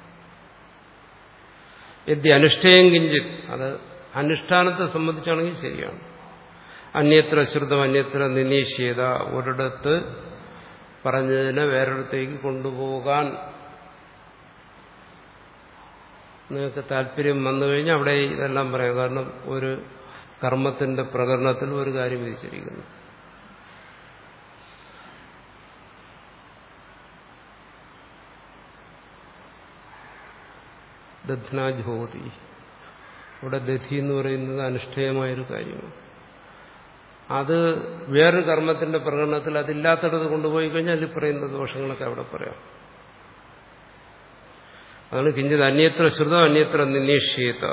യദ്യ അനുഷ്ഠേയം കിഞ്ചിത് അത് അനുഷ്ഠാനത്തെ സംബന്ധിച്ചാണെങ്കിൽ ശരിയാണ് അന്യത്ര ശ്രുതം അന്യത്ര നിനീഷ്യേത ഒരിടത്ത് പറഞ്ഞതിനെ വേറൊരിടത്തേക്ക് കൊണ്ടുപോകാൻ നിങ്ങൾക്ക് താല്പര്യം വന്നു കഴിഞ്ഞാൽ അവിടെ ഇതെല്ലാം പറയാം കാരണം ഒരു കർമ്മത്തിന്റെ പ്രകരണത്തിൽ ഒരു കാര്യം വിധിച്ചിരിക്കുന്നു ദധ്നാജ്യോതി ഇവിടെ ദധി എന്ന് പറയുന്നത് അനുഷ്ഠേയമായൊരു കാര്യമാണ് അത് വേറൊരു കർമ്മത്തിന്റെ പ്രകടനത്തിൽ അതില്ലാത്തടത്ത് കൊണ്ടുപോയി കഴിഞ്ഞാൽ അതിൽ പറയുന്ന ദോഷങ്ങളൊക്കെ അവിടെ പറയാം അതാണ് കിഞ്ചിത് അന്യത്ര ശ്രുതം അന്യത്ര നിന്നീക്ഷിയത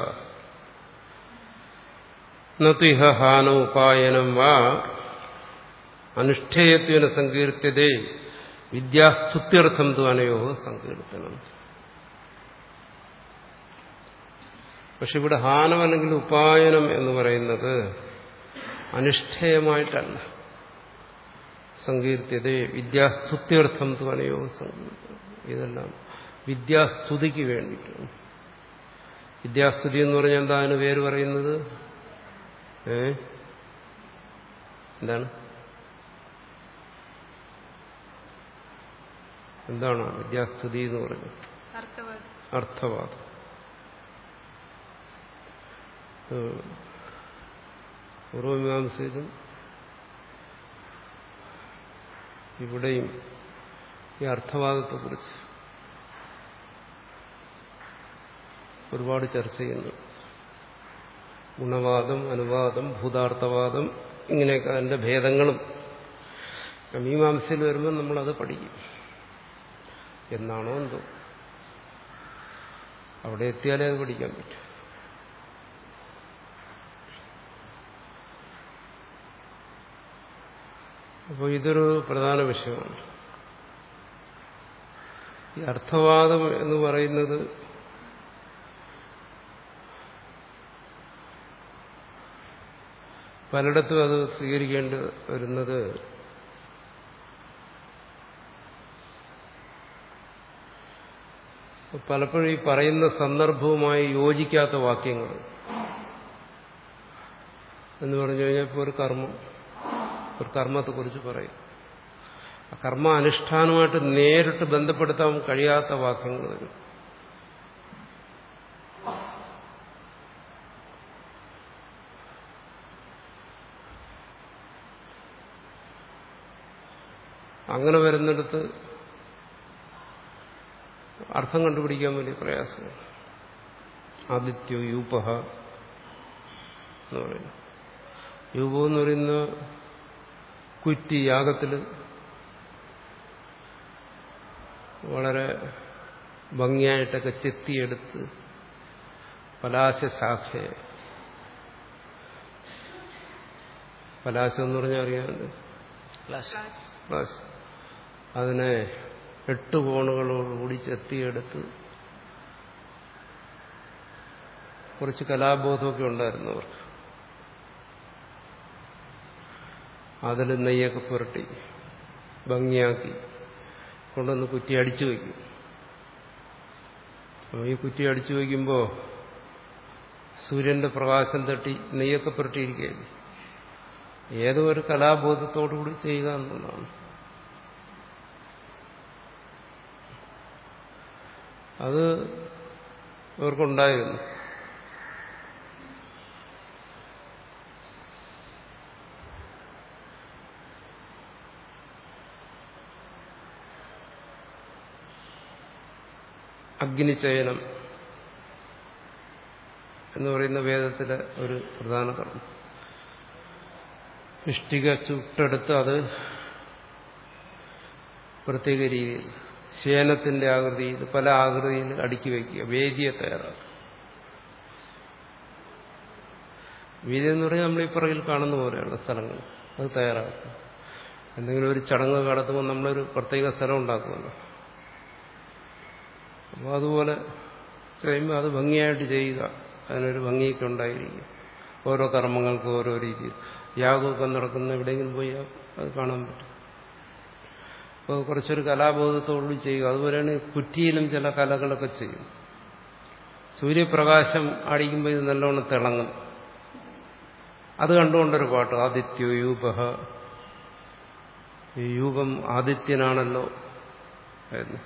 നത്വിഹ ഹാന ഉപായനം വാ അനുഷ്ഠേയത്വന സങ്കീർത്യതേ വിദ്യാസ്തുത്യർത്ഥം തു അനയോ സങ്കീർത്തനം പക്ഷെ ഇവിടെ ഹാനം അല്ലെങ്കിൽ ഉപായനം എന്ന് പറയുന്നത് അനിഷ്ഠേയമായിട്ടല്ല സങ്കീർത്യത വിദ്യാസ്തുത്യർത്ഥം തുണയോ സങ്കീർത്തനം ഇതെല്ലാം വിദ്യാസ്തുതിക്ക് വേണ്ടിയിട്ടാണ് വിദ്യാസ്തുതി എന്ന് പറഞ്ഞാൽ എന്താ അതിന് പേര് പറയുന്നത് ഏ എന്താണ് എന്താണ് വിദ്യാസ്തുതി എന്ന് പറഞ്ഞത് അർത്ഥവാദം പൂർവമീമാംസയിലും ഇവിടെയും ഈ അർത്ഥവാദത്തെക്കുറിച്ച് ഒരുപാട് ചർച്ച ചെയ്യുന്നു ഗുണവാദം അനുവാദം ഭൂതാർത്ഥവാദം ഇങ്ങനെയൊക്കെ അതിന്റെ ഭേദങ്ങളും മീമാംസയിൽ വരുമ്പോൾ നമ്മളത് പഠിക്കും എന്നാണോ എന്തോ അവിടെ എത്തിയാലേ അത് പഠിക്കാൻ പറ്റും അപ്പോൾ ഇതൊരു പ്രധാന വിഷയമാണ് ഈ അർത്ഥവാദം എന്ന് പറയുന്നത് പലയിടത്തും അത് സ്വീകരിക്കേണ്ടി വരുന്നത് പലപ്പോഴും ഈ പറയുന്ന സന്ദർഭവുമായി യോജിക്കാത്ത വാക്യങ്ങൾ എന്ന് പറഞ്ഞു കഴിഞ്ഞാൽ ഇപ്പോൾ ഒരു കർമ്മം ഒരു കർമ്മത്തെക്കുറിച്ച് പറയും ആ കർമ്മ അനുഷ്ഠാനമായിട്ട് നേരിട്ട് ബന്ധപ്പെടുത്താൻ കഴിയാത്ത വാക്യങ്ങൾ വരും അങ്ങനെ വരുന്നിടത്ത് അർത്ഥം കണ്ടുപിടിക്കാൻ വലിയ പ്രയാസമാണ് ആദിത്യോ യൂപഹ എന്ന് പറയുന്നു യൂപം എന്ന് പറയുന്ന കുറ്റി യാഗത്തിൽ വളരെ ഭംഗിയായിട്ടൊക്കെ ചെത്തിയെടുത്ത് പലാശശാഖയെ പലാശം എന്ന് പറഞ്ഞാൽ അറിയാണ്ട് പ്ലസ് അതിനെ എട്ട് കോണുകളോടുകൂടി ചെത്തിയെടുത്ത് കുറച്ച് കലാബോധമൊക്കെ ഉണ്ടായിരുന്നു അവർക്ക് അതിൽ നെയ്യൊക്കെ പുരട്ടി ഭംഗിയാക്കി കൊണ്ടുവന്ന് കുറ്റി അടിച്ചു വയ്ക്കും അപ്പോൾ ഈ കുറ്റി അടിച്ചു വയ്ക്കുമ്പോൾ സൂര്യന്റെ പ്രകാശം തട്ടി നെയ്യൊക്കെ പുരട്ടിയിരിക്കുകയല്ലേ ഏതോ ഒരു കലാബോധത്തോടുകൂടി ചെയ്യുക എന്നുള്ളതാണ് അത് ഇവർക്കുണ്ടായിരുന്നു അഗ്നിചയനം എന്ന് പറയുന്ന വേദത്തിലെ ഒരു പ്രധാന കർമ്മം ഇഷ്ടിക ചുട്ടെടുത്ത് അത് പ്രത്യേക രീതിയിൽ ശയനത്തിന്റെ ആകൃതിയിൽ പല ആകൃതിയിൽ അടുക്കി വയ്ക്കുക വേദിയെ തയ്യാറാക്കുക വേദി എന്ന് പറഞ്ഞാൽ നമ്മൾ ഈ പുറകിൽ കാണുന്ന പോലെയുള്ള സ്ഥലങ്ങൾ അത് തയ്യാറാക്കുക എന്തെങ്കിലും ഒരു ചടങ്ങ് നടത്തുമ്പോൾ നമ്മളൊരു പ്രത്യേക സ്ഥലം ഉണ്ടാക്കുമല്ലോ അപ്പോൾ അതുപോലെ ചെയ്യുമ്പോൾ അത് ഭംഗിയായിട്ട് ചെയ്യുക അതിനൊരു ഭംഗിയൊക്കെ ഉണ്ടായിരിക്കും ഓരോ കർമ്മങ്ങൾക്കും ഓരോ രീതിയിൽ യാഗമൊക്കെ നടക്കുന്ന എവിടെയെങ്കിലും പോയി അത് കാണാൻ പറ്റും അപ്പോൾ കുറച്ചൊരു കലാബോധത്തോടുകൂടി ചെയ്യുക അതുപോലെയാണ് കുറ്റിയിലും ചില കലകളൊക്കെ ചെയ്യും സൂര്യപ്രകാശം അടിക്കുമ്പോൾ ഇത് നല്ലോണം തിളങ്ങും അത് കണ്ടുകൊണ്ടൊരു പാട്ട് ആദിത്യോ യൂപഹ ഈ യൂപം ആദിത്യനാണല്ലോ എന്ന്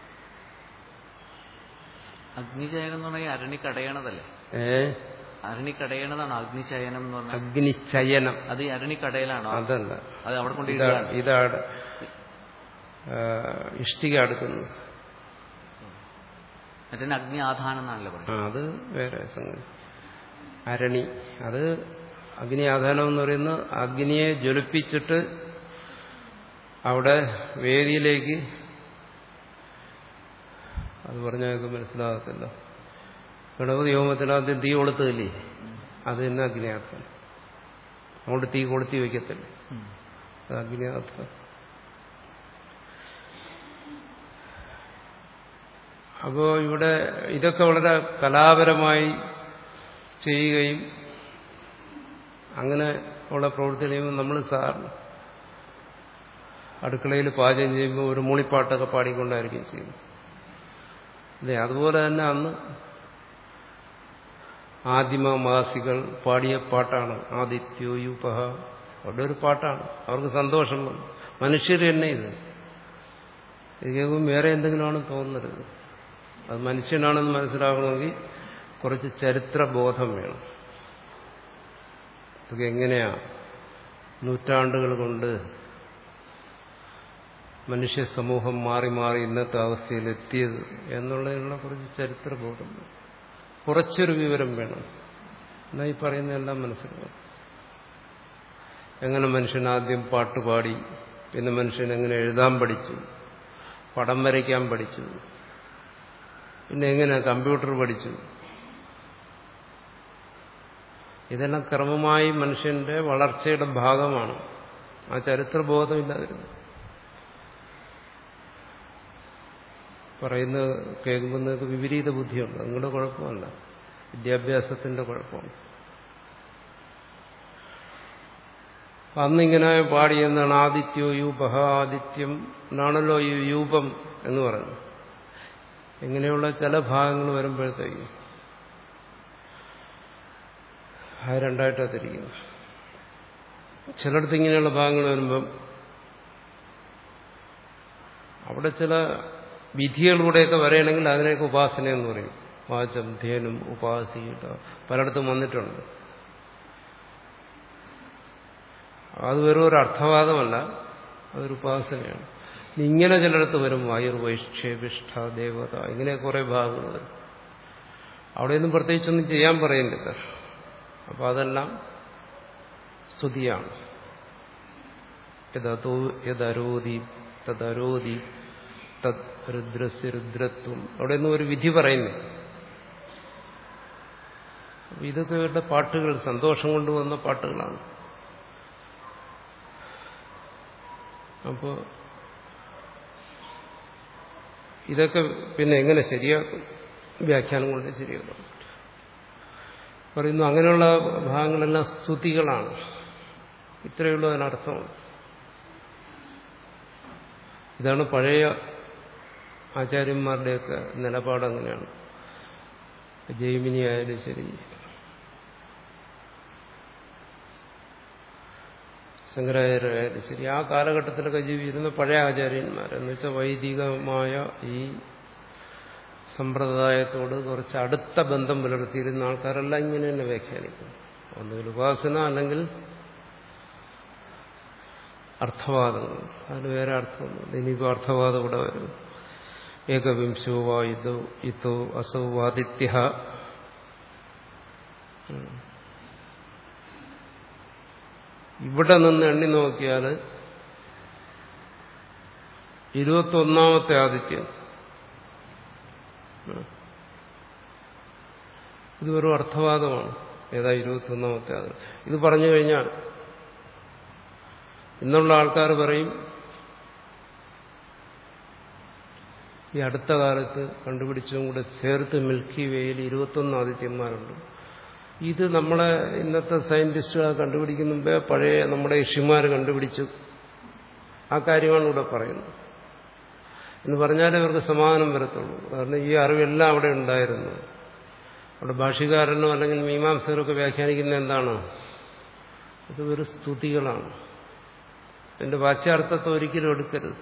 അഗ്നിചയനം എന്ന് പറഞ്ഞാൽ അരണി കടയണതല്ലേ ഏ അരണി കടയണതാണോ അഗ്നിചയനം എന്ന് പറഞ്ഞാൽ അഗ്നിച്ചയനം അത് ഈ അരണി കടയിലാണോ അതല്ല അത് അവിടെ കൊണ്ട് ഇതാ ഇടുകയാണ് ഇതാണ് ആ, ഇഷ്ടിക അടുക്കുന്നത് മറ്റേ അഗ്നി ആധാനം എന്നാണല്ലോ ആ പറയുന്നത് അത് വേറെ സംഗതി അരണി അത് അഗ്നി ആധാനം എന്ന് പറയുന്നത് അഗ്നിയെ ജ്വലിപ്പിച്ചിട്ട് അവിടെ വേദിയിലേക്ക് അത് പറഞ്ഞാൽ മനസ്സിലാകത്തില്ല ഗണപതി ഹോമത്തിൽ ആദ്യം തീ കൊളുത്തതില്ലേ അത് തന്നെ അഗ്നിയാർത്ഥം അങ്ങോട്ട് തീ കൊളുത്തി വയ്ക്കത്തില്ല അത് അഗ്നിയാർത്ഥം അപ്പോ ഇവിടെ ഇതൊക്കെ വളരെ കലാപരമായി ചെയ്യുകയും അങ്ങനെ ഉള്ള പ്രവൃത്തി ചെയ്യുമ്പോൾ നമ്മൾ സാറിന് അടുക്കളയിൽ പാചകം ചെയ്യുമ്പോൾ ഒരു മൂളിപ്പാട്ടൊക്കെ പാടിക്കൊണ്ടായിരിക്കും ചെയ്യുന്നത് അതെ അതുപോലെ തന്നെ അന്ന് ആദിമവാസികൾ പാടിയ പാട്ടാണ് ആദിത്യോ യുപഹ അവിടെ ഒരു പാട്ടാണ് അവർക്ക് സന്തോഷം വന്നു മനുഷ്യർ തന്നെ ഇത് ഇത് കേൾക്കുമ്പോൾ വേറെ എന്തെങ്കിലുമാണ് തോന്നരുത് അത് മനുഷ്യനാണെന്ന് മനസ്സിലാക്കണമെങ്കിൽ കുറച്ച് ചരിത്രബോധം വേണം ഇതൊക്കെ എങ്ങനെയാ നൂറ്റാണ്ടുകൾ കൊണ്ട് മനുഷ്യ സമൂഹം മാറി മാറി ഇന്നത്തെ അവസ്ഥയിൽ എത്തിയത് എന്നുള്ളതിനുള്ള കുറച്ച് ചരിത്രബോധം കുറച്ചൊരു വിവരം വേണം എന്നാ ഈ പറയുന്നതെല്ലാം മനസ്സിലാവും എങ്ങനെ മനുഷ്യൻ ആദ്യം പാട്ട് പാടി പിന്നെ മനുഷ്യൻ എങ്ങനെ എഴുതാൻ പഠിച്ചു പടം വരയ്ക്കാൻ പഠിച്ചു പിന്നെ എങ്ങനെ കമ്പ്യൂട്ടർ പഠിച്ചു ഇതെല്ലാം ക്രമമായി മനുഷ്യന്റെ വളർച്ചയുടെ ഭാഗമാണ് ആ ചരിത്രബോധമില്ലാതിരുന്നു പറയുന്നത് കേൾക്കുമ്പോൾ നിങ്ങൾക്ക് വിപരീത ബുദ്ധിയുണ്ട് നിങ്ങളുടെ കുഴപ്പമല്ല വിദ്യാഭ്യാസത്തിന്റെ കുഴപ്പമാണ് അന്നിങ്ങനെ പാടി എന്താണ് ആദിത്യോ യൂപഹ ആദിത്യം എന്നാണല്ലോ ഈ യൂപം എന്ന് പറഞ്ഞു ഇങ്ങനെയുള്ള ചില ഭാഗങ്ങൾ വരുമ്പോഴത്തേക്ക് അത് രണ്ടായിട്ടാണ് തിരിക്കുന്നത് ചിലയിടത്ത് ഇങ്ങനെയുള്ള ഭാഗങ്ങൾ വരുമ്പം അവിടെ ചില വിധികളിലൂടെയൊക്കെ വരണമെങ്കിൽ അതിനെയൊക്കെ ഉപാസന എന്ന് പറയും വാചം ധ്യേനും ഉപാസിയിട്ട പലയിടത്തും വന്നിട്ടുണ്ട് അത് വെറും ഒരു അർത്ഥവാദമല്ല അതൊരു ഉപാസനയാണ് ഇങ്ങനെ ചിലയിടത്ത് വരും വായുർവൈക്ഷേപിഷ്ഠ ദേവത ഇങ്ങനെ കുറെ ഭാഗങ്ങൾ വരും അവിടെയൊന്നും പ്രത്യേകിച്ചൊന്നും ചെയ്യാൻ പറയുന്നില്ല അപ്പൊ അതെല്ലാം സ്തുതിയാണ് യഥോ യഥരോധി തദരോധി തത് രുദ്രസ്യ രുദ്രത്വം അവിടെയൊന്നും ഒരു വിധി പറയുന്നു ഇതൊക്കെ ഇവരുടെ പാട്ടുകൾ സന്തോഷം കൊണ്ടുവന്ന പാട്ടുകളാണ് അപ്പോൾ ഇതൊക്കെ പിന്നെ എങ്ങനെ ശരിയാക്കും വ്യാഖ്യാനം കൊണ്ട് ശരിയാക്കും പറയുന്നു അങ്ങനെയുള്ള ഭാഗങ്ങളെല്ലാം സ്തുതികളാണ് ഇത്രയുള്ള അതിനർത്ഥമാണ് ഇതാണ് പഴയ ആചാര്യന്മാരുടെയൊക്കെ നിലപാട് അങ്ങനെയാണ് ജൈമിനി ആയാലും ശരി ശങ്കരാചാര്യായാലും ശരി ആ കാലഘട്ടത്തിലൊക്കെ ജീവിച്ചിരുന്ന പഴയ ആചാര്യന്മാർ എന്ന് വെച്ചാൽ വൈദികമായ ഈ സമ്പ്രദായത്തോട് കുറച്ച് അടുത്ത ബന്ധം പുലർത്തിയിരുന്ന ആൾക്കാരെല്ലാം ഇങ്ങനെ തന്നെ വ്യാഖ്യാനിക്കും ഒന്നുകിൽ ഉപാസന അല്ലെങ്കിൽ അർത്ഥവാദങ്ങൾ അതിന് വേറെ അർത്ഥമൊന്നും ഇനിയിപ്പോൾ അർത്ഥവാദം ഇവിടെ വരും ഏകവിംശോ വാ ഇതോ ഇതോ അസൗ വാദിത്യ ഇവിടെ നിന്ന് എണ്ണി നോക്കിയാൽ ഇരുപത്തൊന്നാമത്തെ ആദിത്യം ഇത് വെറും അർത്ഥവാദമാണ് ഏതാ ഇരുപത്തൊന്നാമത്തെ ആദിത്യം ഇത് പറഞ്ഞു കഴിഞ്ഞാൽ ഇന്നുള്ള ആൾക്കാർ പറയും ഈ അടുത്ത കാലത്ത് കണ്ടുപിടിച്ചും കൂടെ ചേർത്ത് മിൽക്കി വേയിൽ ഇരുപത്തൊന്ന് ആദിത്യന്മാരുണ്ട് ഇത് നമ്മളെ ഇന്നത്തെ സയന്റിസ്റ്റുകൾ കണ്ടുപിടിക്കുന്ന മുമ്പേ പഴയ നമ്മുടെ ഋഷിമാർ കണ്ടുപിടിച്ചു ആ കാര്യമാണ് ഇവിടെ പറയുന്നത് എന്ന് പറഞ്ഞാലേ അവർക്ക് സമാധാനം വരത്തുള്ളൂ കാരണം ഈ അറിവെല്ലാം അവിടെ ഉണ്ടായിരുന്നു അവിടെ ഭാഷകാരനോ അല്ലെങ്കിൽ മീമാംസകരൊക്കെ വ്യാഖ്യാനിക്കുന്ന എന്താണ് ഇത് ഒരു സ്തുതികളാണ് എന്റെ വാച്യാർത്ഥത്തെ ഒരിക്കലും എടുക്കരുത്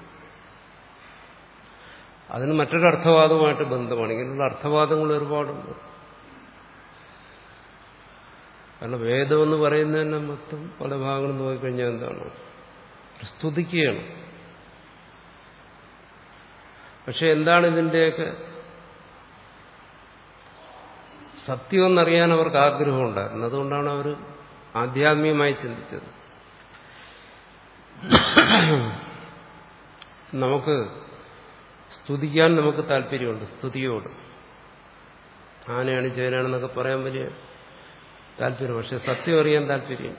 അതിന് മറ്റൊരു അർത്ഥവാദവുമായിട്ട് ബന്ധമാണ് ഇങ്ങനെയുള്ള അർത്ഥവാദങ്ങൾ ഒരുപാടുണ്ട് കാരണം വേദം എന്ന് പറയുന്നതന്നെ മൊത്തം പല ഭാഗങ്ങളും നോക്കിക്കഴിഞ്ഞാൽ എന്താണ് സ്തുതിക്കുകയാണ് പക്ഷെ എന്താണ് ഇതിൻ്റെയൊക്കെ സത്യമെന്നറിയാൻ അവർക്ക് ആഗ്രഹമുണ്ടായിരുന്നു അതുകൊണ്ടാണ് അവർ ആധ്യാത്മികമായി ചിന്തിച്ചത് നമുക്ക് സ്തുതിക്കാൻ നമുക്ക് താല്പര്യമുണ്ട് സ്തുതിയോട് ആനയാണ് ചേനാണെന്നൊക്കെ പറയാൻ വലിയ താല്പര്യം പക്ഷെ സത്യം അറിയാൻ താല്പര്യം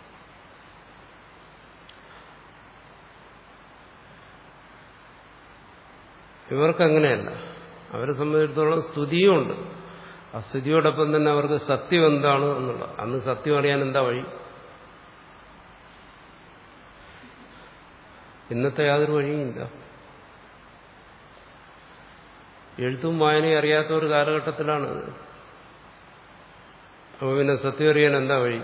ഇവർക്കങ്ങനെയല്ല അവരെ സംബന്ധിച്ചിടത്തോളം സ്തുതിയുമുണ്ട് ആ സ്തുതിയോടൊപ്പം തന്നെ അവർക്ക് സത്യം എന്താണ് എന്നുള്ള അന്ന് സത്യം അറിയാൻ എന്താ വഴി ഇന്നത്തെ യാതൊരു വഴിയുമില്ല എഴുത്തും വായനയും അറിയാത്ത ഒരു കാലഘട്ടത്തിലാണ് അപ്പൊ പിന്നെ സത്യം അറിയാൻ എന്താ വഴി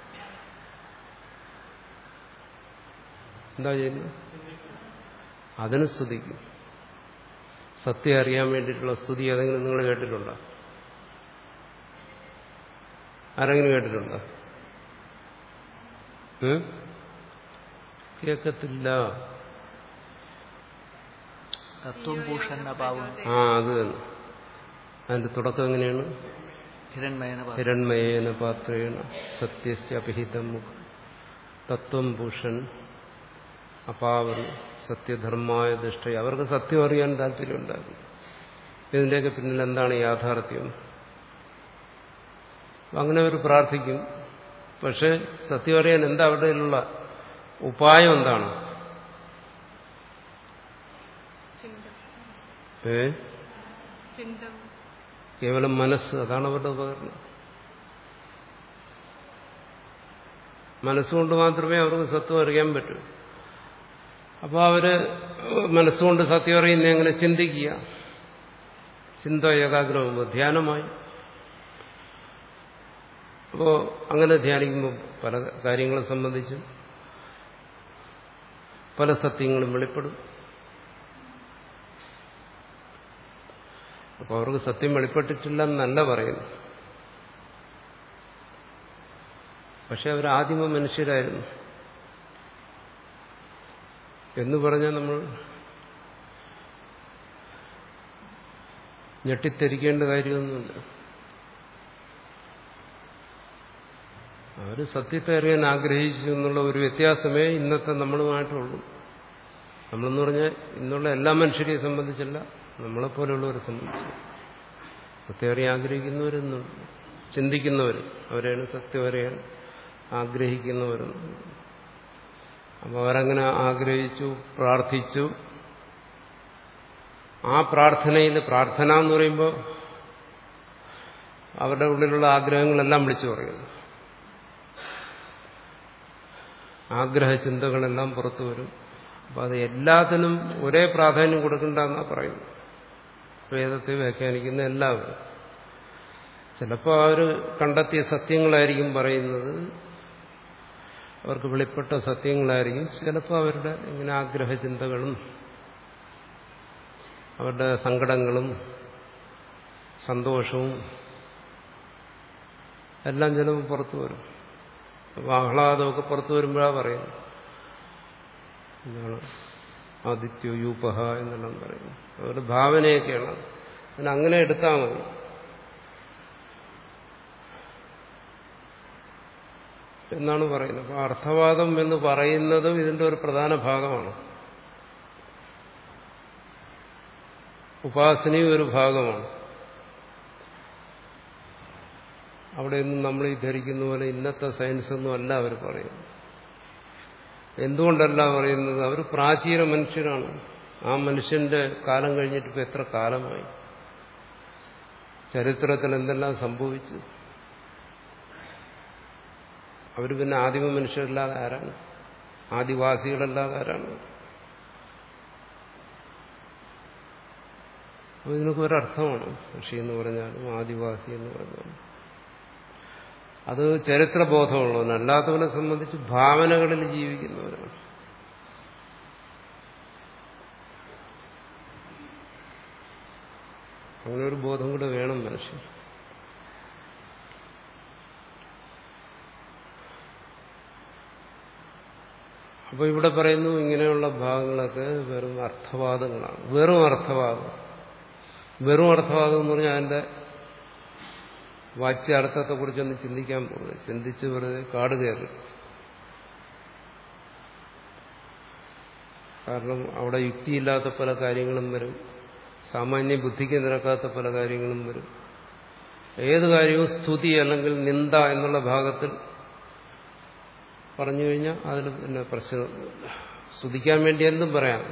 എന്താ ചെയ്യുന്നത് അതിന് സ്തുതിക്കും സത്യം അറിയാൻ വേണ്ടിയിട്ടുള്ള സ്തുതി ഏതെങ്കിലും നിങ്ങൾ കേട്ടിട്ടുണ്ടോ ആരെങ്കിലും കേട്ടിട്ടുണ്ടോ ഉം? കേൾക്കത്തില്ല തത്വം ഭൂഷൺ അഭാവം ആ അത് തന്നെ അതിന്റെ തുടക്കം എങ്ങനെയാണ് ഹിരൺമയന പാ- ഹിരൺമയേന പാത്രേണ സത്യസ്യ അഭിഹിതം മുഖം തത്വം ഭൂഷൺ അപാവൻ സത്യധർമായ ദൃഷ്ട അവർക്ക് സത്യം അറിയാൻ താല്പര്യമുണ്ടായിരുന്നു ഇതിന്റെയൊക്കെ പിന്നിൽ എന്താണ് യാഥാർത്ഥ്യം അങ്ങനെ അവർ പ്രാർത്ഥിക്കും പക്ഷെ സത്യം അറിയാൻ എന്താ അവിടെയുള്ള ഉപായം എന്താണ് ഏ കേവലം മനസ്സ് അതാണ് അവരുടെ ഉപകരണം മനസ്സുകൊണ്ട് മാത്രമേ അവർക്ക് സത്യം അറിയാൻ പറ്റൂ അപ്പോൾ അവര് മനസ്സുകൊണ്ട് സത്യം അറിയുന്ന എങ്ങനെ ചിന്തിക്കുക ചിന്ത ഏകാഗ്രമാകുമ്പോൾ ധ്യാനമായി അപ്പോൾ അങ്ങനെ ധ്യാനിക്കുമ്പോൾ പല കാര്യങ്ങളെ സംബന്ധിച്ചും പല സത്യങ്ങളും വെളിപ്പെടും അപ്പോൾ അവർക്ക് സത്യം വെളിപ്പെട്ടിട്ടില്ലെന്നല്ല പറയുന്നു പക്ഷെ അവർ ആദിമ മനുഷ്യരായിരുന്നു എന്ന് പറഞ്ഞാൽ നമ്മൾ ഞെട്ടിത്തെരിക്കേണ്ട കാര്യമൊന്നുമില്ല അവർ സത്യത്തെ അറിയാൻ ആഗ്രഹിച്ചു എന്നുള്ള ഒരു വ്യത്യാസമേ ഇന്നത്തെ നമ്മളുമായിട്ടുള്ളൂ നമ്മളെന്ന് പറഞ്ഞാൽ ഇന്നുള്ള എല്ലാ മനുഷ്യരെയും സംബന്ധിച്ചല്ല നമ്മളെപ്പോലെയുള്ളവരെ സംബന്ധിച്ച് സത്യം അറിയാൻ ആഗ്രഹിക്കുന്നവരെന്നും ചിന്തിക്കുന്നവർ അവരെയാണ് സത്യം അറിയാൻ ആഗ്രഹിക്കുന്നവരെന്നും അപ്പോൾ അവരങ്ങനെ ആഗ്രഹിച്ചു പ്രാർത്ഥിച്ചു ആ പ്രാർത്ഥനയിൽ പ്രാർത്ഥന എന്ന് പറയുമ്പോൾ അവരുടെ ഉള്ളിലുള്ള ആഗ്രഹങ്ങളെല്ലാം വിളിച്ചു പറയുന്നു ആഗ്രഹ ചിന്തകളെല്ലാം പുറത്തു വരും അപ്പോൾ അത് എല്ലാത്തിനും ഒരേ പ്രാധാന്യം കൊടുക്കണ്ടെന്നാണ് പറയുന്നത് വേദത്തെ വ്യാഖ്യാനിക്കുന്ന എല്ലാവരും ചിലപ്പോൾ അവർ കണ്ടെത്തിയ സത്യങ്ങളായിരിക്കും പറയുന്നത് അവർക്ക് വെളിപ്പെട്ട സത്യങ്ങളായിരിക്കും ചിലപ്പോൾ അവരുടെ ഇങ്ങനെ ആഗ്രഹ ചിന്തകളും അവരുടെ സങ്കടങ്ങളും സന്തോഷവും എല്ലാം ചിലപ്പോൾ പുറത്തു വരും അപ്പോൾ ആഹ്ലാദമൊക്കെ പുറത്തു വരുമ്പോഴാണ് പറയുന്നത് എന്താണ് ആദിത്യോ യൂപഹ എന്നെല്ലാം പറയുന്നു അവരുടെ ഭാവനയൊക്കെയാണ് അതിന് അങ്ങനെ എടുത്താൽ മതി എന്നാണ് പറയുന്നത് അപ്പോൾ അർത്ഥവാദം എന്ന് പറയുന്നതും ഇതിന്റെ ഒരു പ്രധാന ഭാഗമാണ് ഉപാസനയും ഒരു ഭാഗമാണ് അവിടെയൊന്നും നമ്മൾ ഈ ധരിക്കുന്ന പോലെ ഇന്നത്തെ സയൻസ് ഒന്നും അല്ല അവർ പറയുന്നത് എന്തുകൊണ്ടല്ല പറയുന്നത് അവർ പ്രാചീന മനുഷ്യരാണ് ആ മനുഷ്യന്റെ കാലം കഴിഞ്ഞിട്ട് ഇപ്പൊ എത്ര കാലമായി ചരിത്രത്തിൽ എന്തെല്ലാം സംഭവിച്ചു അവർ പിന്നെ ആദിമ മനുഷ്യരല്ലാതെ ആരാണ് ആദിവാസികളല്ലാതെ ആരാണ് അപ്പോൾ ഇതിനൊക്കെ ഒരർത്ഥമാണ് ഋഷി എന്ന് പറഞ്ഞാലും ആദിവാസി എന്ന് പറഞ്ഞാലും അത് ചരിത്രബോധമുള്ളവന് അല്ലാത്തവനെ സംബന്ധിച്ച് ഭാവനകളിൽ ജീവിക്കുന്നവരാണ് അങ്ങനെ ഒരു ബോധം കൂടെ വേണം മനുഷ്യൻ അപ്പോൾ ഇവിടെ പറയുന്നു ഇങ്ങനെയുള്ള ഭാഗങ്ങളൊക്കെ വെറും അർത്ഥവാദങ്ങളാണ് വെറും അർത്ഥവാദം വെറും അർത്ഥവാദം എന്ന് പറഞ്ഞാൽ അതിന്റെ വാച്യാർത്ഥത്തെക്കുറിച്ചൊന്നും ചിന്തിക്കാൻ പോകുന്നത് ചിന്തിച്ച് വെറുതെ കാട് കയറി കാരണം അവിടെ യുക്തിയില്ലാത്ത പല കാര്യങ്ങളും വരും സാമാന്യ ബുദ്ധിക്ക് നിരക്കാത്ത പല കാര്യങ്ങളും വരും ഏത് കാര്യവും സ്തുതി അല്ലെങ്കിൽ നിന്ദ എന്നുള്ള ഭാഗത്തിൽ പറഞ്ഞു കഴിഞ്ഞാൽ അതിൽ പിന്നെ പ്രശ്നമൊന്നുമില്ല സ്തുതിക്കാൻ വേണ്ടി എന്തും പറയാം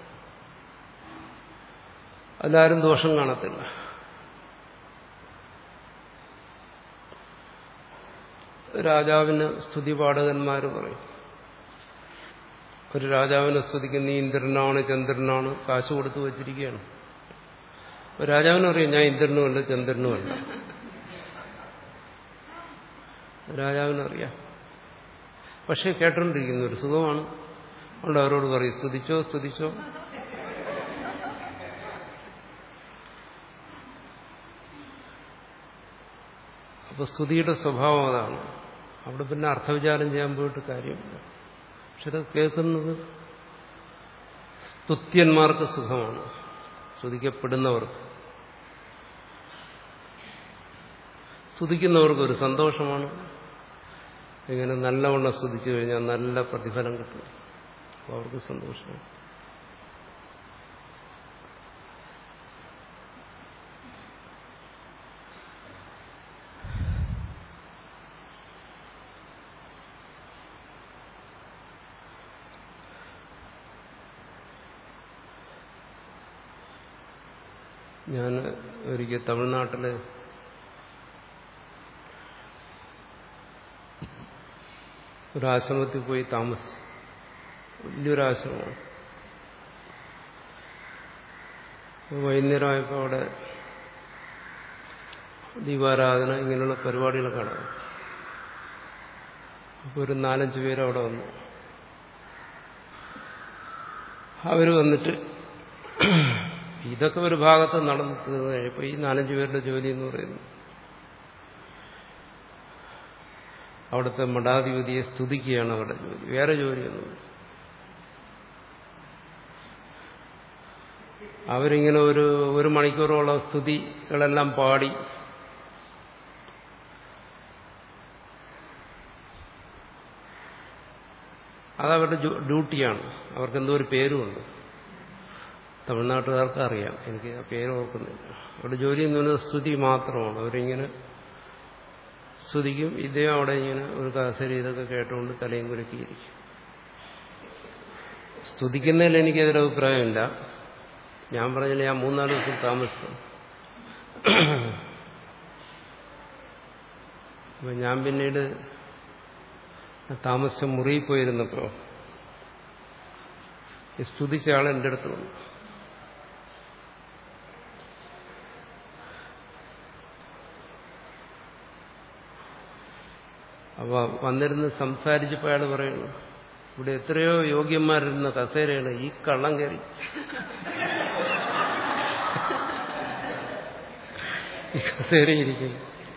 അതിലാരും ദോഷം കാണത്തില്ല രാജാവിന് സ്തുതി പാടകന്മാർ പറയും ഒരു രാജാവിനെ സ്തുതിക്കുന്ന നീ ഇന്ദ്രനാണ് ചന്ദ്രനാണ് കാശ് കൊടുത്തു വച്ചിരിക്കുകയാണ് ഒരു രാജാവിനറിയാം ഞാൻ ഇന്ദ്രനുമല്ല ചന്ദ്രനുമല്ല രാജാവിനറിയാം പക്ഷെ കേട്ടോണ്ടിരിക്കുന്ന ഒരു സുഖമാണ് അതുകൊണ്ട് അവരോട് പറയും സ്തുതിച്ചോ സ്തുതിച്ചോ അപ്പൊ സ്തുതിയുടെ സ്വഭാവം അതാണ് അവിടെ പിന്നെ അർത്ഥവിചാരം ചെയ്യാൻ പോയിട്ട് കാര്യമില്ല പക്ഷെ ഇത് കേൾക്കുന്നത് സ്തുത്യന്മാർക്ക് സുഖമാണ് സ്തുതിക്കപ്പെടുന്നവർക്ക് സ്തുതിക്കുന്നവർക്ക് ഒരു സന്തോഷമാണ് ഇങ്ങനെ നല്ലവണ്ണം സ്തുതിച്ചു കഴിഞ്ഞാൽ നല്ല പ്രതിഫലം കിട്ടും അപ്പോൾ അവർക്ക് സന്തോഷമാണ് ഞാൻ ഒരിക്കൽ തമിഴ്നാട്ടില് ഒരാശ്രമത്തിൽ പോയി താമസിച്ചു വലിയൊരാശ്രമമാണ് വൈകുന്നേരമായപ്പോൾ അവിടെ ദീപാരാധന ഇങ്ങനെയുള്ള പരിപാടികളൊക്കെ നടക്കും അപ്പോൾ ഒരു നാലഞ്ച് പേര് അവിടെ വന്നു അവർ വന്നിട്ട് ഇതൊക്കെ ഒരു ഭാഗത്ത് നടന്നു തീർന്നു കഴിഞ്ഞപ്പോൾ ഈ നാലഞ്ച് പേരുടെ ജോലി എന്ന് പറയുന്നു അവിടുത്തെ മഠാധിപതിയെ സ്തുതിക്കുകയാണ് അവരുടെ ജോലി വേറെ ജോലിയൊന്നും അവരിങ്ങനെ ഒരു ഒരു മണിക്കൂറോളം സ്തുതികളെല്ലാം പാടി അതവരുടെ ഡ്യൂട്ടിയാണ് അവർക്ക് എന്തോ ഒരു പേരുമുണ്ട് തമിഴ്നാട്ടുകാർക്ക് അറിയാം എനിക്ക് ആ പേര് ഓർക്കുന്നില്ല അവിടെ ജോലി എന്ന് പറയുന്നത് സ്തുതി മാത്രമാണ് അവരിങ്ങനെ സ്തുതിക്കും ഇദ്ദേഹം അവിടെ ഇങ്ങനെ ഒരു കസരി ഇതൊക്കെ കേട്ടുകൊണ്ട് തലയും കുലുക്കിയിരിക്കും സ്തുതിക്കുന്നതിൽ എനിക്കതൊരു അഭിപ്രായമില്ല ഞാൻ പറഞ്ഞില്ല ഞാൻ മൂന്നാല് ദിവസം താമസിച്ചു അപ്പൊ ഞാൻ പിന്നീട് താമസിച്ച മുറിയിൽ പോയിരുന്നപ്പോ ഈ സ്തുതിച്ച ആൾ എൻ്റെ അടുത്ത് വന്നു അപ്പൊ വന്നിരുന്ന് സംസാരിച്ചപ്പോൾ അയാൾ പറയുന്നു ഇവിടെ എത്രയോ യോഗ്യന്മാരിരുന്ന കസേരയാണ് ഈ കള്ളം കയറി ഈ കസേരയിരിക്കുന്നു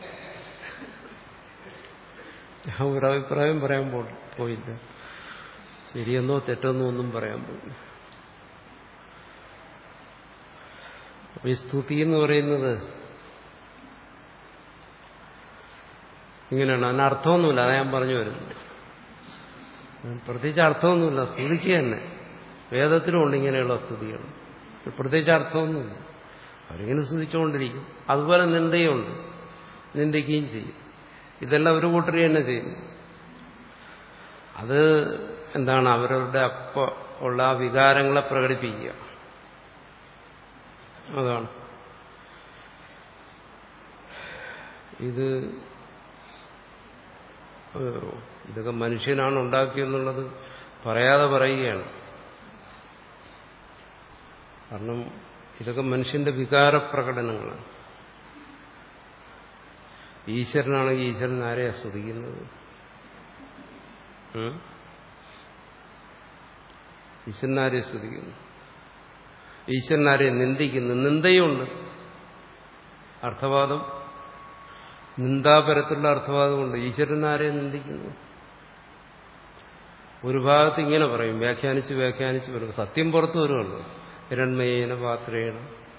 ഞാൻ ഒരു അഭിപ്രായം പറയാൻ പോ പോയില്ല ശരിയെന്നോ തെറ്റെന്നോ ഒന്നും പറയാൻ പോയില്ല അപ്പൊ ഈ സ്തുതി എന്ന് പറയുന്നത് ഇങ്ങനെയാണ് അതിന് അർത്ഥമൊന്നുമില്ല അതാ ഞാൻ പറഞ്ഞു വരുന്നത് പ്രത്യേകിച്ച് അർത്ഥമൊന്നുമില്ല സ്തുതിക്കുക തന്നെ വേദത്തിലുമുണ്ട് ഇങ്ങനെയുള്ള സ്തുതികൾ പ്രത്യേകിച്ച് അർത്ഥമൊന്നുമില്ല അവരിങ്ങനെ സ്തുതിച്ചുകൊണ്ടിരിക്കും അതുപോലെ നിന്ദയുണ്ട് നിന്ദിക്കുകയും ചെയ്യും ഇതെല്ലാം ഒരു കൂട്ടർ തന്നെ ചെയ്യുന്നു അത് എന്താണ് അവരുടെ അപ്പ ഉള്ള ആ വികാരങ്ങളെ പ്രകടിപ്പിക്കുക അതാണ് ഇത് ഇതൊക്കെ മനുഷ്യനാണ് ഉണ്ടാക്കിയെന്നുള്ളത് പറയാതെ പറയുകയാണ് കാരണം ഇതൊക്കെ മനുഷ്യന്റെ വികാരപ്രകടനങ്ങളാണ് ഈശ്വരനാണെങ്കിൽ ഈശ്വരൻ ആരെയാ സ്തുതിക്കുന്നത് ഈശ്വരനാരെ സ്തുതിക്കുന്നു ഈശ്വരനാരെ നിന്ദിക്കുന്നു നിന്ദയുണ്ട് അർത്ഥവാദം നിന്ദാപരത്തിലുള്ള അർത്ഥവാദമുണ്ട് ഈശ്വരനാരെ നിന്ദിക്കുന്നു ഒരു ഭാഗത്ത് ഇങ്ങനെ പറയും വ്യാഖ്യാനിച്ച് വ്യാഖ്യാനിച്ച് വരും സത്യം പുറത്തു വരുമല്ലോ ഹിരൺമയേന പാത്രേണ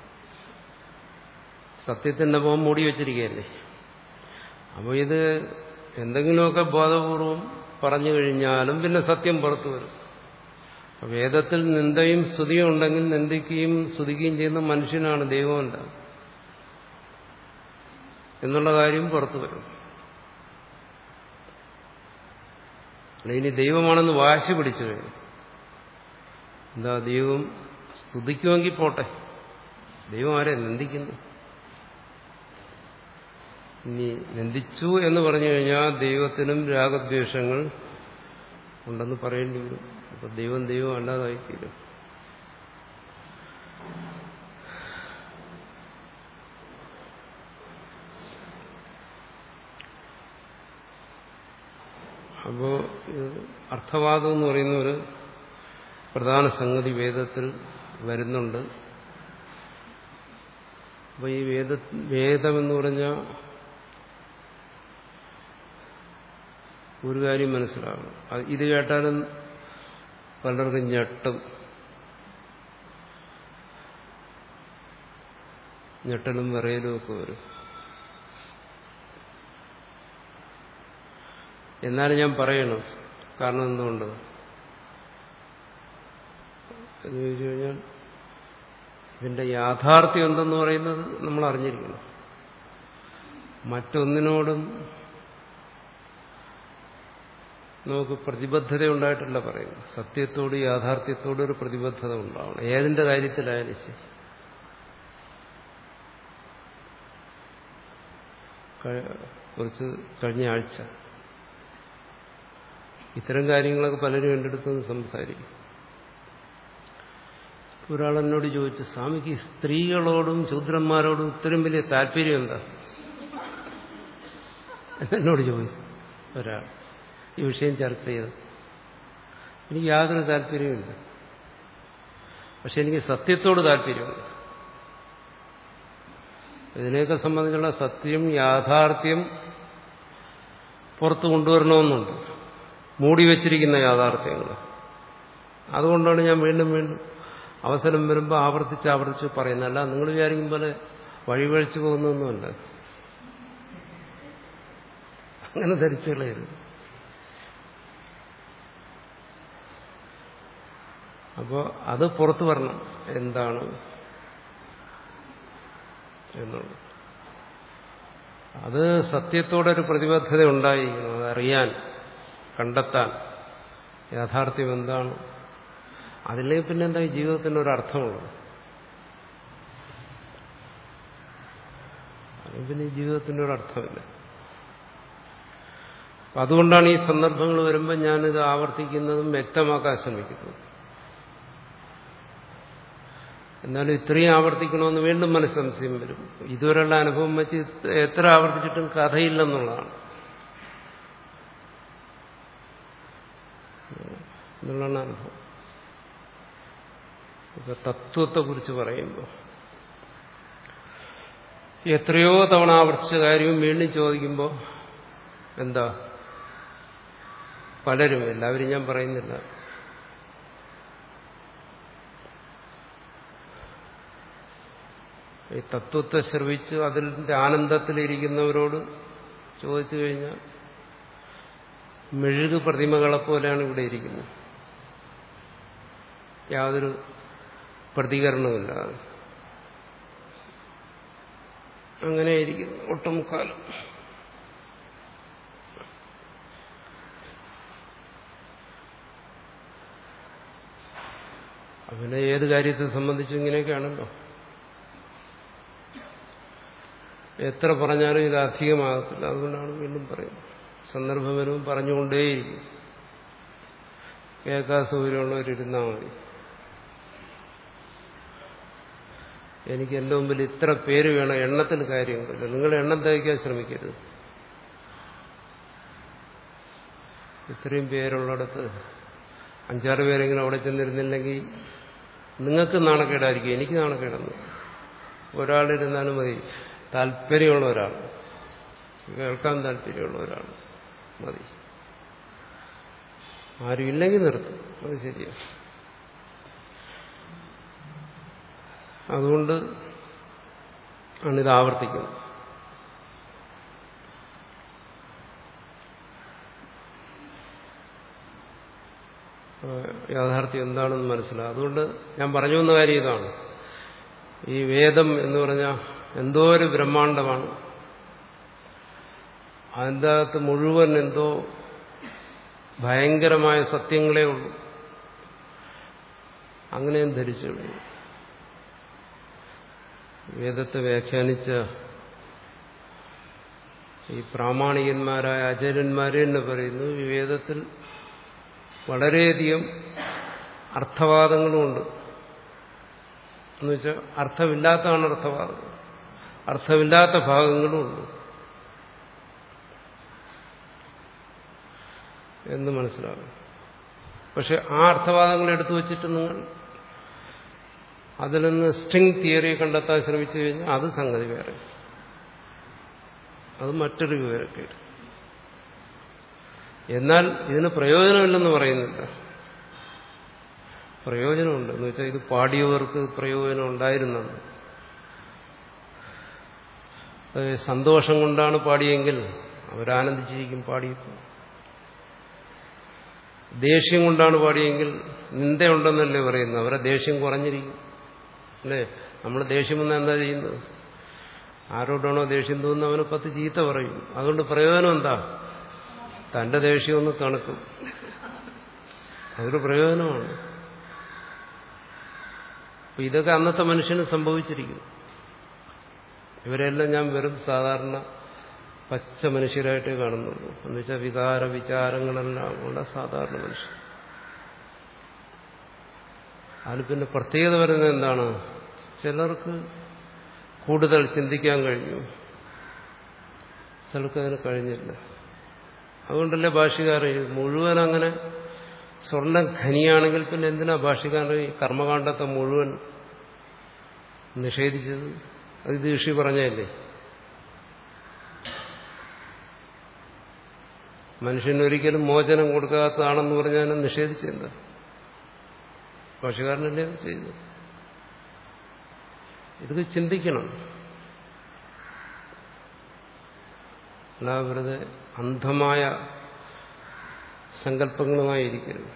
സത്യത്തിന്റെ മുഖം മൂടി വെച്ചിരിക്കുകയല്ലേ അപ്പോൾ ഇത് എന്തെങ്കിലുമൊക്കെ ബോധപൂർവം പറഞ്ഞു കഴിഞ്ഞാലും പിന്നെ സത്യം പുറത്തു വരും വേദത്തിൽ നിന്ദയും സ്തുതിയും ഉണ്ടെങ്കിൽ നിന്ദിക്കുകയും സ്തുതിക്കുകയും ചെയ്യുന്ന മനുഷ്യനാണ് ദൈവമല്ല എന്നുള്ള കാര്യം പുറത്തു വരും ഇനി ദൈവമാണെന്ന് വാശി പിടിച്ചു കഴിഞ്ഞു എന്താ ദൈവം സ്തുതിക്കുമെങ്കിൽ പോട്ടെ ദൈവം ആരെ നിന്ദിക്കുന്നു ഇനി നിന്ദിച്ചു എന്ന് പറഞ്ഞു കഴിഞ്ഞാൽ ദൈവത്തിനും രാഗദ്വേഷങ്ങൾ ഉണ്ടെന്ന് പറയേണ്ടി വരും അപ്പൊ ദൈവം ദൈവം അല്ലാതായി തീരും അപ്പോ അർത്ഥവാദം എന്ന് പറയുന്ന ഒരു പ്രധാന സംഗതി വേദത്തിൽ വരുന്നുണ്ട് അപ്പോൾ ഈ വേദ വേദമെന്ന് പറഞ്ഞാൽ ഒരു കാര്യം മനസ്സിലാകണം അത് ഇത് കേട്ടാലും പലർക്കും ഞെട്ടും ഞെട്ടലും വിറയലും ഒക്കെ വരും എന്നാലും ഞാൻ പറയണം കാരണം എന്തുകൊണ്ട് എന്ന് ചോദിച്ചു കഴിഞ്ഞാൽ ഇതിന്റെ യാഥാർത്ഥ്യം എന്തെന്ന് പറയുന്നത് നമ്മൾ അറിഞ്ഞിരിക്കണം മറ്റൊന്നിനോടും നമുക്ക് പ്രതിബദ്ധത ഉണ്ടായിട്ടല്ല പറയുന്നത് സത്യത്തോട് യാഥാർത്ഥ്യത്തോട് ഒരു പ്രതിബദ്ധത ഉണ്ടാവണം ഏതിന്റെ കാര്യത്തിലായാലും ശരി കുറച്ച് കഴിഞ്ഞ ആഴ്ച ഇത്തരം കാര്യങ്ങളൊക്കെ പലരും എൻ്റെ അടുത്ത് നിന്ന് സംസാരിക്കും ഒരാൾ എന്നോട് ചോദിച്ചു സ്വാമിക്ക് സ്ത്രീകളോടും ശൂദ്രന്മാരോടും ഇത്രയും വലിയ താല്പര്യം എന്താ എന്നോട് ചോദിച്ചു ഒരാൾ ഈ വിഷയം ചർച്ച ചെയ്ത് എനിക്ക് യാതൊരു താല്പര്യവുമില്ല പക്ഷെ എനിക്ക് സത്യത്തോട് താല്പര്യമുണ്ട് ഇതിനെയൊക്കെ സംബന്ധിച്ചുള്ള സത്യം യാഥാർത്ഥ്യം പുറത്തു കൊണ്ടുവരണമെന്നുണ്ട് മൂടി വച്ചിരിക്കുന്ന യാഥാർത്ഥ്യങ്ങൾ അതുകൊണ്ടാണ് ഞാൻ വീണ്ടും വീണ്ടും അവസരം വരുമ്പോൾ ആവർത്തിച്ച് ആവർത്തിച്ച് പറയുന്നത് അല്ല നിങ്ങൾ വിചാരിക്കും പോലെ വഴിവഴിച്ചു പോകുന്നൊന്നുമല്ല അങ്ങനെ ധരിച്ചു കളയരുത് അപ്പോൾ അത് പുറത്തു വരണം എന്താണ് എന്നുള്ളത് അത് സത്യത്തോടൊരു പ്രതിബദ്ധത ഉണ്ടായിരിക്കണം അതറിയാൻ കണ്ടെത്താൻ യാഥാർത്ഥ്യം എന്താണ് അതിലേക്ക് പിന്നെ എന്താ ഈ ജീവിതത്തിന് ഒരു അർത്ഥമുള്ളത് അതിന് പിന്നെ ഈ ജീവിതത്തിന് ഒരു അർത്ഥമില്ല അതുകൊണ്ടാണ് ഈ സന്ദർഭങ്ങൾ വരുമ്പോൾ ഞാനിത് ആവർത്തിക്കുന്നതും വ്യക്തമാക്കാൻ ശ്രമിക്കുന്നത് എന്നാലും ഇത്രയും ആവർത്തിക്കണമെന്ന് വീണ്ടും മനസ്സ് സംശയം വരും ഇതുവരെയുള്ള അനുഭവം വെച്ച് എത്ര ആവർത്തിച്ചിട്ടും കഥയില്ലെന്നുള്ളതാണ് എന്നുള്ളതാണ് അനുഭവം ഇപ്പൊ തത്വത്തെക്കുറിച്ച് പറയുമ്പോൾ എത്രയോ തവണ ആവർത്തിച്ച കാര്യവും വീണ്ടും ചോദിക്കുമ്പോൾ എന്താ പലരും എല്ലാവരും ഞാൻ പറയുന്നില്ല ഈ തത്വത്തെ ശ്രവിച്ച് അതിൻ്റെ ആനന്ദത്തിലിരിക്കുന്നവരോട് ചോദിച്ചു കഴിഞ്ഞാൽ മെഴുകു പ്രതിമകളെ പോലെയാണ് ഇവിടെ ഇരിക്കുന്നത് യാതൊരു പ്രതികരണമില്ലാതെ അങ്ങനെ ഇരിക്കുന്നു ഒട്ടുമുക്കാലം അവനെ ഏത് കാര്യത്തെ സംബന്ധിച്ചും ഇങ്ങനെയൊക്കെയാണല്ലോ എത്ര പറഞ്ഞാലും ഇത് അധികമാകത്തില്ല അതുകൊണ്ടാണ് വീണ്ടും പറയുന്നത് സന്ദർഭം വരുമ്പോൾ പറഞ്ഞുകൊണ്ടേയിരിക്കും കേൾക്കാൻ സൗകര്യമുള്ളവരിരുന്നാൽ മതി എനിക്ക് എൻ്റെ മുമ്പിൽ ഇത്ര പേര് വേണം എണ്ണത്തിൽ കാര്യങ്ങളില്ല നിങ്ങൾ എണ്ണം തയ്ക്കാൻ ശ്രമിക്കരുത് ഇത്രയും പേരുള്ളിടത്ത് അഞ്ചാറ് പേരെങ്കിലും അവിടെ ചെന്നിരുന്നില്ലെങ്കിൽ നിങ്ങൾക്ക് നാണക്കേടായിരിക്കും എനിക്ക് നാണക്കേടെന്ന് ഒരാളിരുന്നാലും മതി താല്പര്യമുള്ള ഒരാൾ കേൾക്കാൻ താല്പര്യമുള്ള ഒരാൾ മതി ആരും ഇല്ലെങ്കിൽ നിർത്തും അത് ശരിയാണ് അതുകൊണ്ട് ആണിത് ആവർത്തിക്കുന്നത് യാഥാർത്ഥ്യം എന്താണെന്ന് മനസ്സിലാകും അതുകൊണ്ട് ഞാൻ പറഞ്ഞു വന്ന കാര്യം ഇതാണ് ഈ വേദം എന്ന് പറഞ്ഞാൽ എന്തോ ഒരു ബ്രഹ്മാണ്ടമാണ് അതിൻ്റെ അകത്ത് മുഴുവൻ എന്തോ ഭയങ്കരമായ സത്യങ്ങളേ ഉള്ളൂ അങ്ങനെയും ധരിച്ചു കഴിഞ്ഞു വേദത്തെ വ്യാഖ്യാനിച്ച ഈ പ്രാമാണികന്മാരായ ആചാര്യന്മാരെ തന്നെ പറയുന്നു ഈ വേദത്തിൽ വളരെയധികം അർത്ഥവാദങ്ങളുമുണ്ട് എന്നുവെച്ചാൽ അർത്ഥമില്ലാത്തതാണ് അർത്ഥവാദം അർത്ഥമില്ലാത്ത ഭാഗങ്ങളുമുണ്ട് എന്ന് മനസ്സിലാകും പക്ഷെ ആ അർത്ഥവാദങ്ങൾ എടുത്തു വച്ചിട്ട് നിങ്ങൾ അതിൽ നിന്ന് സ്ട്രിങ് തിയറി കണ്ടെത്താൻ ശ്രമിച്ചു കഴിഞ്ഞാൽ അത് സംഗതി വേറെ അത് മറ്റൊരു വിവരക്കേട് എന്നാൽ ഇതിന് പ്രയോജനമില്ലെന്ന് പറയുന്നില്ല പ്രയോജനമുണ്ട് എന്ന് വെച്ചാൽ ഇത് പാടിയവർക്ക് പ്രയോജനം ഉണ്ടായിരുന്നെന്ന് അത് സന്തോഷം കൊണ്ടാണ് പാടിയെങ്കിൽ അവരാനന്ദിച്ചിരിക്കും പാടിയപ്പോൾ ദേഷ്യം കൊണ്ടാണ് പാടിയെങ്കിൽ നിന്ദയുണ്ടെന്നല്ലേ പറയുന്നത് അവരെ ദേഷ്യം കുറഞ്ഞിരിക്കും അല്ലേ നമ്മൾ ദേഷ്യം വന്നാൽ എന്താ ചെയ്യുന്നത് ആരോടാണോ ദേഷ്യം തോന്നുന്നത് അവന് പത്ത് ചീത്ത പറയും അതുകൊണ്ട് പ്രയോജനം എന്താ തന്റെ ദേഷ്യം ഒന്ന് തണുക്കും അതൊരു പ്രയോജനമാണ് അപ്പൊ ഇതൊക്കെ അന്നത്തെ മനുഷ്യന് സംഭവിച്ചിരിക്കുന്നു ഇവരെല്ലാം ഞാൻ വെറും സാധാരണ പച്ച മനുഷ്യരായിട്ടേ കാണുന്നുള്ളൂ എന്ന് വെച്ചാൽ വികാര വിചാരങ്ങളെല്ലാം ഉള്ള സാധാരണ മനുഷ്യർ അതിൽ പിന്നെ പ്രത്യേകത വരുന്നത് എന്താണ് ചിലർക്ക് കൂടുതൽ ചിന്തിക്കാൻ കഴിഞ്ഞു ചിലർക്ക് അതിന് കഴിഞ്ഞില്ല അതുകൊണ്ടല്ലേ ഭാഷകാരൻ മുഴുവൻ അങ്ങനെ സ്വർണ്ണ ഖനിയാണെങ്കിൽ പിന്നെ എന്തിനാ ഭാഷകാരൻ ഈ കർമ്മകാണ്ഡത്തെ മുഴുവൻ നിഷേധിച്ചത് അത് ദീക്ഷി പറഞ്ഞല്ലേ മനുഷ്യനൊരിക്കലും മോചനം കൊടുക്കാത്തതാണെന്ന് പറഞ്ഞാൽ നിഷേധിച്ചെന്താ ഭാഷകാരനല്ലേ അത് ചെയ്തു ഇത് ചിന്തിക്കണം അല്ല വെറുതെ അന്ധമായ സങ്കല്പങ്ങളുമായിരിക്കരുത്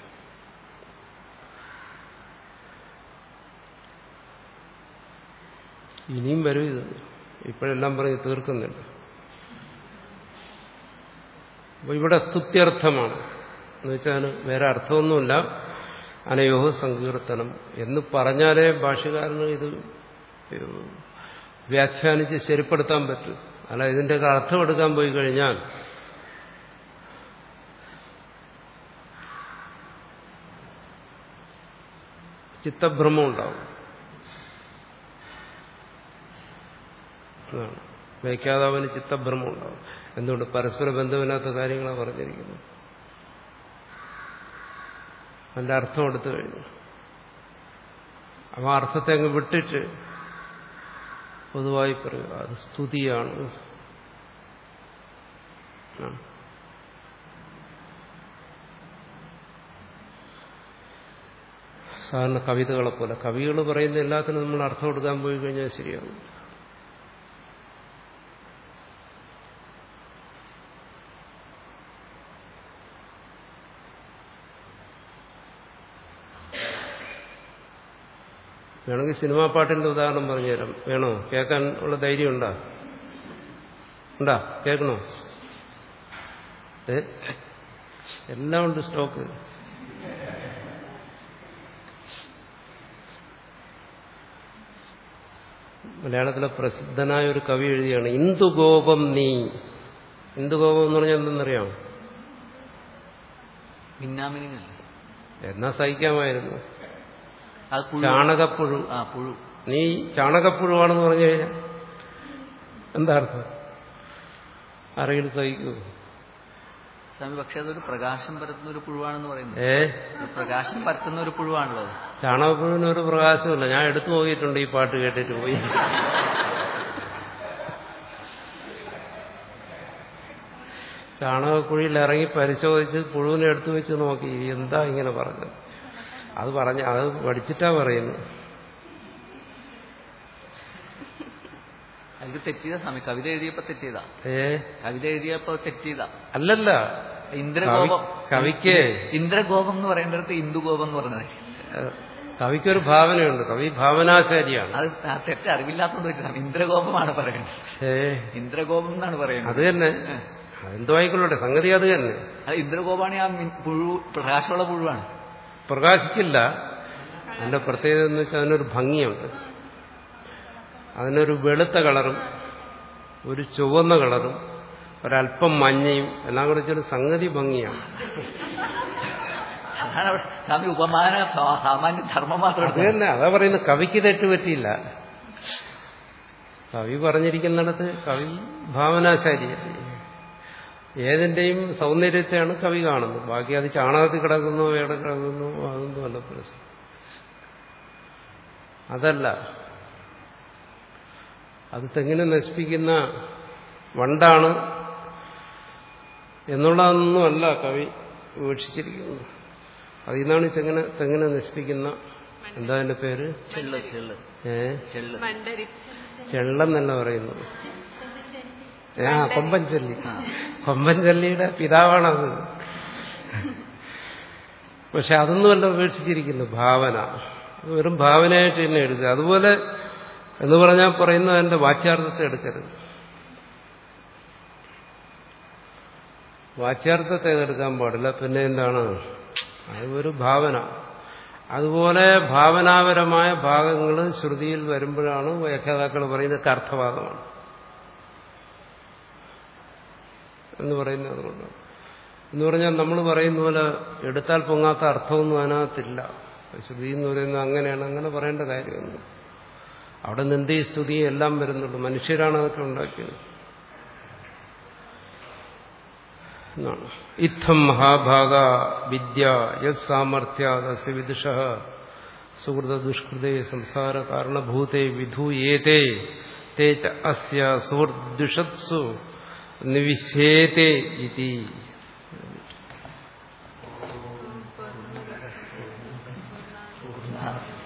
ഇനിയും വരും ഇത് ഇപ്പോഴെല്ലാം പറഞ്ഞ് തീർക്കുന്നില്ല അപ്പൊ ഇവിടെ സ്തുത്യർത്ഥമാണ് എന്ന് വെച്ചാൽ വേറെ അർത്ഥമൊന്നുമില്ല അനയോഹ സങ്കീർത്തനം എന്ന് പറഞ്ഞാലേ ഭാഷകാരന് ഇത് വ്യാഖ്യാനിച്ച് ശരിപ്പെടുത്താൻ പറ്റും അല്ല ഇതിൻ്റെയൊക്കെ അർത്ഥം എടുക്കാൻ പോയി കഴിഞ്ഞാൽ ചിത്തഭ്രമം ഉണ്ടാവും അതാണ് വയ്ക്കാതെ അവന് ചിത്തഭ്രമം ഉണ്ടാവും എന്തുകൊണ്ട് പരസ്പര ബന്ധമില്ലാത്ത കാര്യങ്ങളാണ് പറഞ്ഞിരിക്കുന്നത് അതിന്റെ അർത്ഥം എടുത്തു കഴിഞ്ഞു അപ്പൊ അർത്ഥത്തെ അങ്ങ് വിട്ടിട്ട് പൊതുവായി പറയുക അത് സ്തുതിയാണ് സാധാരണ കവിതകളെ പോലെ കവികൾ പറയുന്ന എല്ലാത്തിനും നമ്മൾ അർത്ഥം കൊടുക്കാൻ പോയി കഴിഞ്ഞാൽ ശരിയാകും വേണമെങ്കിൽ സിനിമാ പാട്ടിന്റെ ഉദാഹരണം പറഞ്ഞുതരാം വേണോ കേൾക്കാൻ ഉള്ള ധൈര്യം ഉണ്ടാ ഉണ്ടാ കേൾക്കണോ ഏ എല്ലാം ഉണ്ട് സ്റ്റോക്ക് മലയാളത്തിലെ പ്രസിദ്ധനായ ഒരു കവി എഴുതിയാണ് ഇന്ദുഗോപം നീ ഇന്ദുഗോപം എന്ന് പറഞ്ഞാൽ എന്തെന്നറിയാമോ ഭിന്നാമിനിങ്ങല്ലേ എന്നാ സഹിക്കാമായിരുന്നു അത് പുഴു ചാണകപ്പുഴു ആ പുഴു നീ ചാണകപ്പുഴുവാണെന്ന് പറഞ്ഞു കഴിഞ്ഞാൽ എന്താ അർത്ഥം ആരെങ്കിലും സഹിക്കൂ സ്വാമി പക്ഷെ അതൊരു പ്രകാശം പരത്തുന്ന ഒരു പുഴുവാണെന്ന് പറയുന്നത് ഏ ഒരു പ്രകാശം പരത്തുന്ന ഒരു പുഴുവാണല്ലോ അത്. ചാണകപ്പുഴുവിന് ഒരു പ്രകാശമില്ല ഞാൻ എടുത്തു നോക്കിയിട്ടുണ്ട് ഈ പാട്ട് കേട്ടിട്ട് പോയി ചാണകക്കുഴിയിൽ ഇറങ്ങി പരിശോധിച്ച് പുഴുവിനെ എടുത്തു വെച്ച് നോക്കി എന്താ ഇങ്ങനെ പറഞ്ഞത് അത് പറഞ്ഞ അത് പഠിച്ചിട്ടാ പറയുന്നത് അതിൽ തെറ്റിയതാ സ്വാമി കവിത എഴുതിയപ്പോ തെറ്റിയതാ ഏ കവിത എഴുതിയപ്പോ തെറ്റിയതാ അല്ലല്ല ഇന്ദ്രഗോപം കവി- കവിക്ക് ഇന്ദ്രഗോപം എന്ന് പറയേണ്ടടുത്ത് ഇന്ദുഗോപം എന്ന് പറഞ്ഞത് ഏഹ്, കവിക്കൊരു ഭാവനയുണ്ട് കവി ഭാവനാശാരിയാണ് അത് ആ തെറ്റ് അറിവില്ലാത്തത് വെച്ചാണ് ഇന്ദ്രഗോപമാണ് പറയേണ്ടത് ഏ ഇന്ദ്രഗോപം എന്നാണ് പറയുന്നത് അത് തന്നെ അതെന്തോ ആയിക്കൊള്ളട്ടെ സംഗതി അത് തന്നെ അത് ഇന്ദ്രഗോപാണി ആ മി- പുഴു പ്രകാശമുള്ള പുഴുവാണ് പ്രകാശിക്കില്ല അതിന്റെ പ്രത്യേകത എന്ന് വെച്ചാൽ അതിനൊരു ഭംഗിയുണ്ട് അതിനൊരു വെളുത്ത കളറും ഒരു ചുവന്ന കളറും ഒരല്പം മഞ്ഞയും എല്ലാം കൂടെ വെച്ചൊരു സംഗതി ഭംഗിയാണ് അതാണ് അവിടെ സ്വാമി ഉപമാന സാ- സാമാന്യ ധർമ്മം മാത്രം അത് തന്നെ അതാ പറയുന്നത് കവിക്ക് തെറ്റുപറ്റിയില്ല കവി പറഞ്ഞിരിക്കുന്നിടത്ത് കവി ഭാവനാശാലിയല്ലേ ഏതിന്റെയും സൗന്ദര്യത്തെയാണ് കവി കാണുന്നത് ബാക്കി അത് ചാണകത്തിൽ കിടക്കുന്നു എവിടെ കിടക്കുന്നു അതൊന്നും അല്ല പ്രശ്നം അതല്ല അത് തെങ്ങിനെ നശിപ്പിക്കുന്ന വണ്ടാണ് എന്നുള്ളതൊന്നുമല്ല കവി വിവക്ഷിച്ചിരിക്കുന്നത് അതിൽ നിന്നാണ് ചെങ്ങനെ തെങ്ങിനെ നശിപ്പിക്കുന്ന എന്താ അതിന്റെ പേര് ചെള്ള് ചെള്ള് ഏ ചെള്ള് മണ്ടരി ചെള്ളെന്നല്ല പറയുന്നത് ആ കൊമ്പൻചല്ലി ആ. കൊമ്പൻചല്ലിയുടെ പിതാവാണത് പക്ഷെ അതൊന്നുമല്ല ഉപേക്ഷിച്ചിരിക്കുന്നു ഭാവന അത് വെറും ഭാവനയായിട്ട് തന്നെ എടുക്കുക അതുപോലെ എന്ന് പറഞ്ഞാൽ പറയുന്നത് അതിന്റെ വാച്യാർത്ഥത്തെ എടുക്കരുത് വാച്യാർത്ഥത്തെ എടുക്കാൻ പാടില്ല പിന്നെ എന്താണ് അത് ഒരു ഭാവന അതുപോലെ ഭാവനാപരമായ ഭാഗങ്ങൾ ശ്രുതിയിൽ വരുമ്പോഴാണ് വ്യാഖ്യാതാക്കൾ പറയുന്നത് അർത്ഥവാദമാണ് എന്ന് പറയുന്നത് അതുകൊണ്ടാണ് എന്ന് പറഞ്ഞാൽ നമ്മൾ പറയുന്ന പോലെ എടുത്താൽ പൊങ്ങാത്ത അർത്ഥമൊന്നും അതിനകത്തില്ല ശ്രുതി എന്ന് പറയുന്നത് അങ്ങനെയാണ് അങ്ങനെ പറയേണ്ട കാര്യമൊന്നും അവിടെ നിന്ദി സ്തുതി എല്ലാം വരുന്നുള്ളൂ മനുഷ്യരാണ് അതൊക്കെ ഉണ്ടാക്കിയത് എന്നാണ് ഇത്തം മഹാഭാഗ വിദ്യ യത് സാമർഥ്യാദസ്യ വിദുഷ സുഹൃത ദുഷ്കൃതേ സംസാര കാരണഭൂതേ വിധൂയേതേ തേ ച അസ്യ സുഹൃദ്ദുഷത്സു നിവിശേതേ ഇതി പൂർണ്ണ